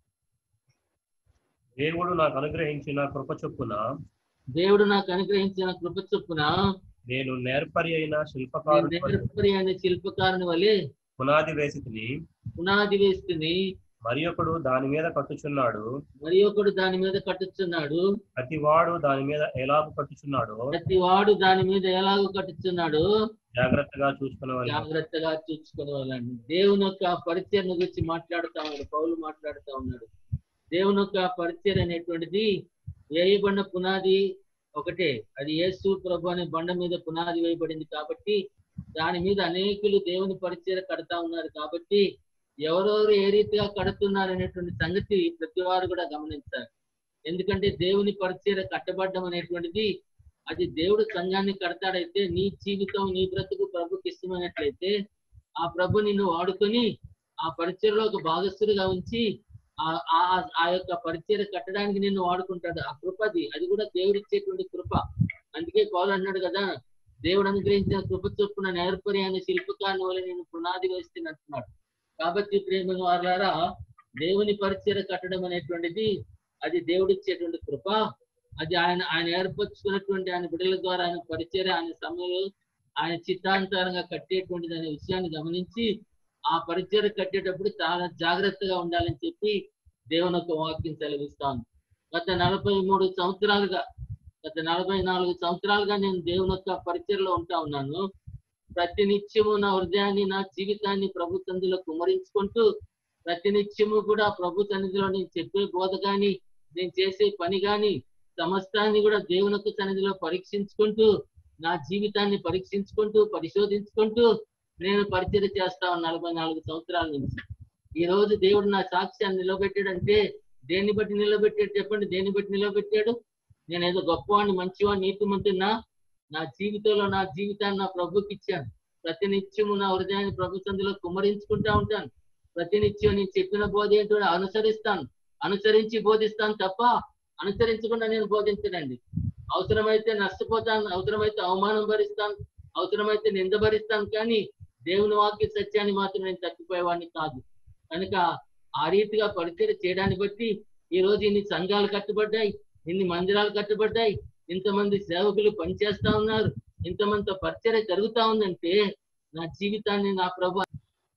దేవుడు నాకు అనుగ్రహించిన కృప చొప్పున దేవుడు నాకు అనుగ్రహించిన కృప చొప్పున నేను నేర్పరి అయిన నేను శిల్పకారుడు నేర్పరి అనే శిల్పకారుని వలె పునాది వేసి తిని పునాది వేస్తుంది మరి ఒకడు దాని మీద కట్టుచున్నాడు మరి ఒకడు దాని మీద కట్టుచున్నాడు ప్రతివాడు దాని మీద ఎలాగ కట్టుచున్నాడో ప్రతి వాడు దాని మీద ఎలాగో కట్టుచున్నాడు జాగ్రత్తగా చూసుకునే జాగ్రత్తగా చూసుకునే వాళ్ళండి దేవుని యొక్క పరిచయం గురించి మాట్లాడుతా ఉన్నాడు పౌలు మాట్లాడుతా ఉన్నాడు దేవుని యొక్క పరిచయం అనేటువంటిది వేయబడిన పునాది ఒకటే అది యేసు ప్రభు అనే బండ మీద పునాది వేయబడింది కాబట్టి దాని మీద అనేకులు దేవుని పరిచయం కడతా ఉన్నారు కాబట్టి ఎవరెవరు ఏ రీతిగా కడుతున్నారు అనేటువంటి సంగతి ప్రతి వారు కూడా గమనించాలి ఎందుకంటే దేవుని పరిచయం కట్టబడ్డం అనేటువంటిది అది దేవుడు సంఘాన్ని కడతాడైతే నీ జీవితం నీ బ్రతుకు ప్రభుకి ఇష్టమైనట్లయితే ఆ ప్రభు నిన్ను వాడుకొని ఆ పరిచయలో ఒక భాగస్థుడిగా ఉంచి ఆ ఆ- ఆ యొక్క పరిచయ కట్టడానికి నిన్ను వాడుకుంటాడు ఆ కృపది అది కూడా దేవుడు ఇచ్చేటువంటి కృప అందుకే పౌలు అన్నాడు కదా దేవుడు అనుగ్రహించిన కృప చొప్పున నేర్పరి అనే శిల్పకాన్ని వల్ల నేను పునాది వేస్తున్నట్టున్నాడు కాబట్టి ప్రేమ వారులారా దేవుని పరిచయ కట్టడం అనేటువంటిది అది దేవుడిచ్చేటువంటి కృప అది ఆయన ఆయన ఏర్పరచుకున్నటువంటి ఆయన బిడ్డల ద్వారా ఆయన పరిచయం ఆయన సమయంలో ఆయన చిత్తానుసారంగా కట్టేటువంటిది అనే విషయాన్ని గమనించి ఆ పరిచయం కట్టేటప్పుడు చాలా జాగ్రత్తగా ఉండాలని చెప్పి దేవుని యొక్క వాక్యం సెలవిస్తాను గత నలభై మూడు సంవత్సరాలుగా గత నలభై నాలుగు సంవత్సరాలుగా నేను దేవుని యొక్క పరిచయలో ఉంటా ఉన్నాను ప్రతి నిత్యము నా హృదయాన్ని నా జీవితాన్ని ప్రభు సన్నిధిలో కుమరించుకుంటూ ప్రతి నిత్యము కూడా ప్రభు సన్నిధిలో నేను చెప్పే బోధ గాని నేను చేసే పని గాని సమస్తాన్ని కూడా దేవుని యొక్క సన్నిధిలో పరీక్షించుకుంటూ నా జీవితాన్ని పరీక్షించుకుంటూ పరిశోధించుకుంటూ నేను పరిచయం చేస్తా ఉన్నాను నలభై నాలుగు సంవత్సరాల నుంచి ఈ రోజు దేవుడు నా సాక్ష్యాన్ని నిలబెట్టాడంటే దేన్ని బట్టి నిలబెట్టాడు చెప్పండి దేన్ని బట్టి నిలబెట్టాడు నేను ఏదో గొప్పవాడిని మంచివాడిని నీతిమంతున్నా నా జీవితంలో నా జీవితాన్ని నా ప్రభుకి ఇచ్చాను ప్రతి నిత్యము నా హృదయాన్ని ప్రభు సందులో కుమ్మరించుకుంటా ఉంటాను ప్రతి నిత్యం నేను చెప్పిన బోధ ఏంటో అనుసరిస్తాను అనుసరించి బోధిస్తాను తప్ప అనుసరించకుండా నేను బోధించనండి అవసరమైతే నష్టపోతాను అవసరమైతే అవమానం భరిస్తాను అవసరమైతే నింద భరిస్తాను కానీ దేవుని వాక్య సత్యాన్ని మాత్రం నేను తప్పిపోయేవాడిని కాదు కనుక ఆ రీతిగా పరిచయం చేయడాన్ని బట్టి ఈ రోజు ఇన్ని సంఘాలు కట్టబడ్డాయి ఇన్ని మందిరాలు కట్టబడ్డాయి ఇంతమంది సేవకులు పనిచేస్తా ఉన్నారు ఇంతమంది పరిచయం జరుగుతా ఉందంటే నా జీవితాన్ని నా ప్రభు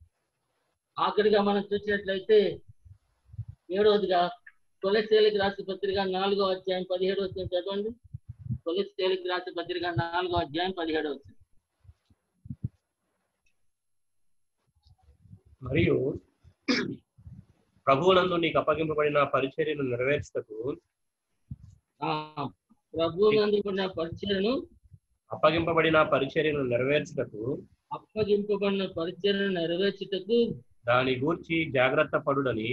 ఆఖరిగా మనం చూసినట్లయితే ఏడవదిగా తులసేలికి రాసిన పత్రిక నాలుగో అధ్యాయం పదిహేడు వచ్చిన చదవండి తులసేలికి రాసిన పత్రిక నాలుగో అధ్యాయం పదిహేడు వచ్చింది మరియు ప్రభువునందు నీకు అప్పగింపబడిన పరిచర్యను నెరవేర్చుటకు ఆ ప్రభు నందుకున్న పరిచయను అప్పగింపబడిన పరిచర్యను నెరవేర్చుటకు అప్పగింపబడిన పరిచయను నెరవేర్చుటకు దాని గూర్చి జాగ్రత్త పడుడని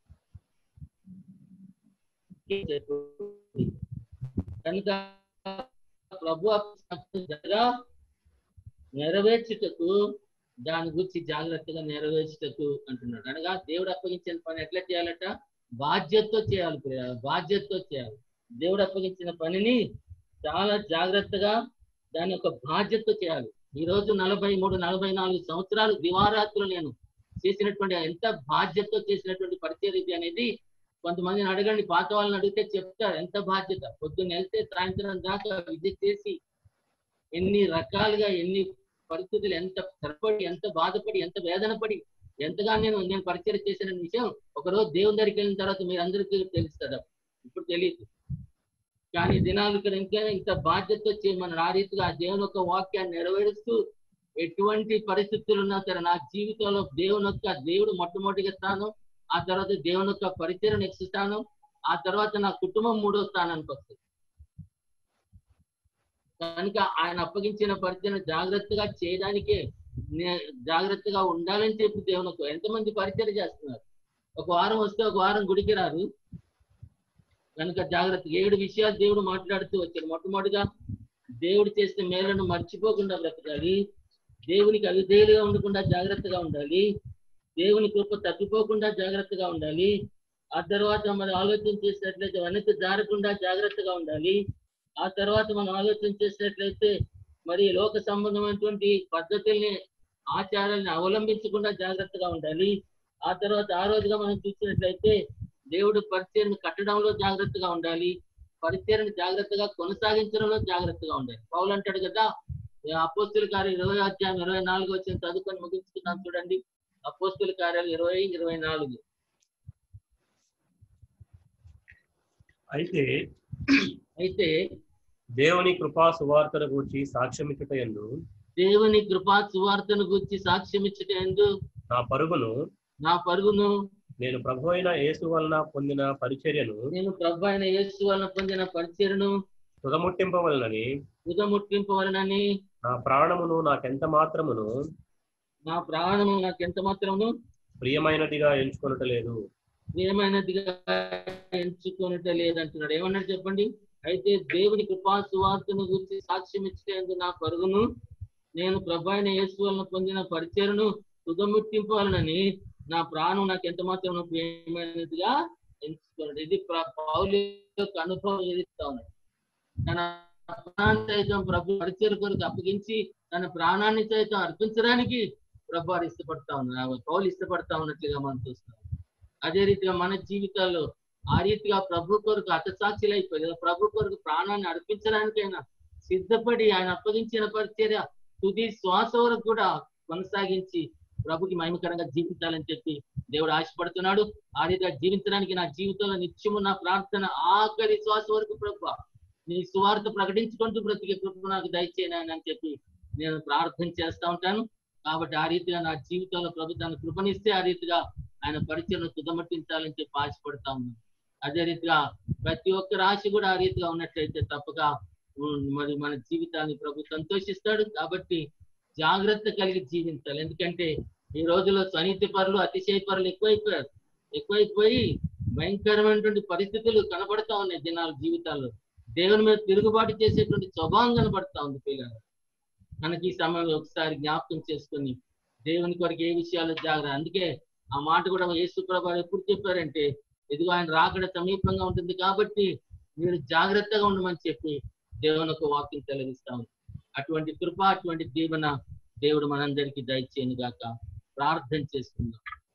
కనుక ప్రభు జరగా నెరవేర్చుటకు దాని గురించి జాగ్రత్తగా నెరవేర్చటకు అంటున్నాడు అనగా దేవుడు అప్పగించిన పని ఎట్లా చేయాలట బాధ్యతతో చేయాలి ప్రియ బాధ్యతతో చేయాలి దేవుడు అప్పగించిన పనిని చాలా జాగ్రత్తగా దాని యొక్క బాధ్యతతో చేయాలి ఈ రోజు నలభై మూడు నలభై నాలుగు సంవత్సరాలు దివారాత్రులు నేను చేసినటువంటి ఎంత బాధ్యతతో చేసినటువంటి పరిచయ ఇది అనేది కొంతమందిని అడగండి పాత వాళ్ళని అడిగితే చెప్తారు ఎంత బాధ్యత పొద్దున్న వెళ్తే సాయంత్రం దాకా విద్య చేసి ఎన్ని రకాలుగా ఎన్ని పరిస్థితులు ఎంత శ్రమపడి ఎంత బాధపడి ఎంత వేదన పడి ఎంతగా నేను నేను పరిచయం చేసిన విషయం ఒకరోజు దేవుని దగ్గరికి వెళ్ళిన తర్వాత మీరు అందరికీ తెలుస్తుంది ఇప్పుడు తెలియదు కానీ దినాలు ఇక్కడ ఇంకా ఇంత బాధ్యత చేయమని ఆ రీతిగా ఆ దేవుని యొక్క వాక్యాన్ని నెరవేరుస్తూ ఎటువంటి పరిస్థితులు ఉన్నా సరే నా జీవితంలో దేవుని యొక్క దేవుడు మొట్టమొదటిగా స్థానం ఆ తర్వాత దేవుని యొక్క పరిచయం నెక్స్ట్ స్థానం ఆ తర్వాత నా కుటుంబం మూడో స్థానానికి వస్తుంది కనుక ఆయన అప్పగించిన పరిచయం జాగ్రత్తగా చేయడానికే నే- జాగ్రత్తగా ఉండాలని చెప్పి దేవునికి ఎంతమంది పరిచయం చేస్తున్నారు ఒక వారం వస్తే ఒక వారం గుడికి రారు కనుక జాగ్రత్త ఏడు విషయాలు దేవుడు మాట్లాడుతూ వచ్చాడు మొట్టమొదటిగా దేవుడు చేసిన మేలను మర్చిపోకుండా బ్రతకాలి దేవునికి అవిధేయులుగా ఉండకుండా జాగ్రత్తగా ఉండాలి దేవుని కృప తప్పిపోకుండా జాగ్రత్తగా ఉండాలి ఆ తర్వాత మనం ఆలోచన చేసినట్లయితే వెనక్కి జారకుండా జాగ్రత్తగా ఉండాలి ఆ తర్వాత మనం ఆలోచన చేసినట్లయితే మరి లోక సంబంధమైనటువంటి పద్ధతుల్ని ఆచారాలను అవలంబించకుండా జాగ్రత్తగా ఉండాలి ఆ తర్వాత ఆ రోజుగా మనం చూసినట్లయితే దేవుడు పరిచయం కట్టడంలో జాగ్రత్తగా ఉండాలి పరిచయం జాగ్రత్తగా కొనసాగించడంలో జాగ్రత్తగా ఉండాలి పౌలు అంటాడు కదా అపోస్తుల కార్యం ఇరవై అధ్యాయం ఇరవై నాలుగు వచ్చిన చదువుకొని ముగించుకున్నాం చూడండి అపోస్తుల కార్యాలు ఇరవై ఇరవై నాలుగు అయితే అయితే దేవుని కృపా సువార్తల గురించి సాక్ష్యం ఇచ్చుట ఎందు దేవుని కృపా సువార్తను గురించి సాక్ష్యం ఇచ్చట ఎందు నా పరుగును నా పరుగును నేను ప్రభు అయిన యేసు వలన పొందిన పరిచర్యను నేను ప్రభు అయిన యేసు వలన పొందిన పరిచయను తుదముట్టింపవలనని ఉదముట్టింపవలనని నా ప్రాణమును నాకెంత మాత్రమును నా ప్రాణము నాకు ఎంత మాత్రము ప్రియమైనదిగా ఎంచుకొనటలేదు ప్రియమైనదిగా ఎంచుకొనుట లేదంటున్నాడు ఏమన్నాడు చెప్పండి అయితే దేవుని కృపా సువార్తను గురించి సాక్ష్యం ఇచ్చేందు నా పరుగును నేను ప్రభు అయిన యేసు వలన పొందిన పరిచయను తుదముట్టింపాలనని నా ప్రాణం నాకు ఎంత మాత్రం ప్రియమైనదిగా ఎంచుకున్నాడు ఇది ప్ర- పౌలు యొక్క అనుభవం ఏదిస్తా ఉన్నాడు తన ప్రాణాన్ని సైతం ప్రభు పరిచయ కొరకు అప్పగించి తన ప్రాణాన్ని సైతం అర్పించడానికి ప్రభు వారు ఇష్టపడతా ఉన్నారు పౌలు ఇష్టపడతా ఉన్నట్లుగా మనం చూస్తాం అదే రీతిగా మన జీవితాల్లో ఆ రీతిగా ప్రభు కొరకు హతసాక్షులైపోయి లేదా ప్రభు కొరకు ప్రాణాన్ని అర్పించడానికైనా సిద్ధపడి ఆయన అప్పగించిన పరిచర్య తుది శ్వాస వరకు కూడా కొనసాగించి ప్రభుకి మహిమకరంగా జీవించాలని చెప్పి దేవుడు ఆశపడుతున్నాడు ఆ రీతిగా జీవించడానికి నా జీవితంలో నిత్యము నా ప్రార్థన ఆఖరి శ్వాస వరకు ప్రభు నీ సువార్త ప్రకటించుకుంటూ బ్రతికే కృప నాకు దయచేయను అని చెప్పి నేను ప్రార్థన చేస్తా ఉంటాను కాబట్టి ఆ రీతిగా నా జీవితంలో ప్రభు తన కృపనిస్తే ఆ రీతిగా ఆయన పరిచయం తుదమట్టించాలని చెప్పి ఆశపడతా ఉన్నాను అదే రీతిగా ప్రతి ఒక్క రాశి కూడా ఆ రీతిగా ఉన్నట్లయితే తప్పక ఉమ్, మరి మన జీవితాన్ని ప్రభు సంతోషిస్తాడు కాబట్టి జాగ్రత్త కలిగి జీవించాలి ఎందుకంటే ఈ రోజుల్లో స్వనీతి పరులు అతిశయ పరులు ఎక్కువైపోయారు ఎక్కువైపోయి భయంకరమైనటువంటి పరిస్థితులు కనబడతా ఉన్నాయి దినాల జీవితాల్లో దేవుని మీద తిరుగుబాటు చేసేటువంటి స్వభావం కనబడతా ఉంది పిల్లలు మనకి ఈ సమయంలో ఒకసారి జ్ఞాపకం చేసుకొని దేవుని కొరకు ఏ విషయాలు జాగ్రత్త అందుకే ఆ మాట కూడా యేసు ప్రభు ఎప్పుడు చెప్పారంటే ఇదిగో ఆయన రాకడ సమీపంగా ఉంటుంది కాబట్టి మీరు జాగ్రత్తగా ఉండమని చెప్పి దేవుని ఒక వాక్యం తెలిగిస్తాం అటువంటి కృప అటువంటి దీవెన దేవుడు మనందరికీ దయచేయను గాక ప్రార్థన చేసుకుందాం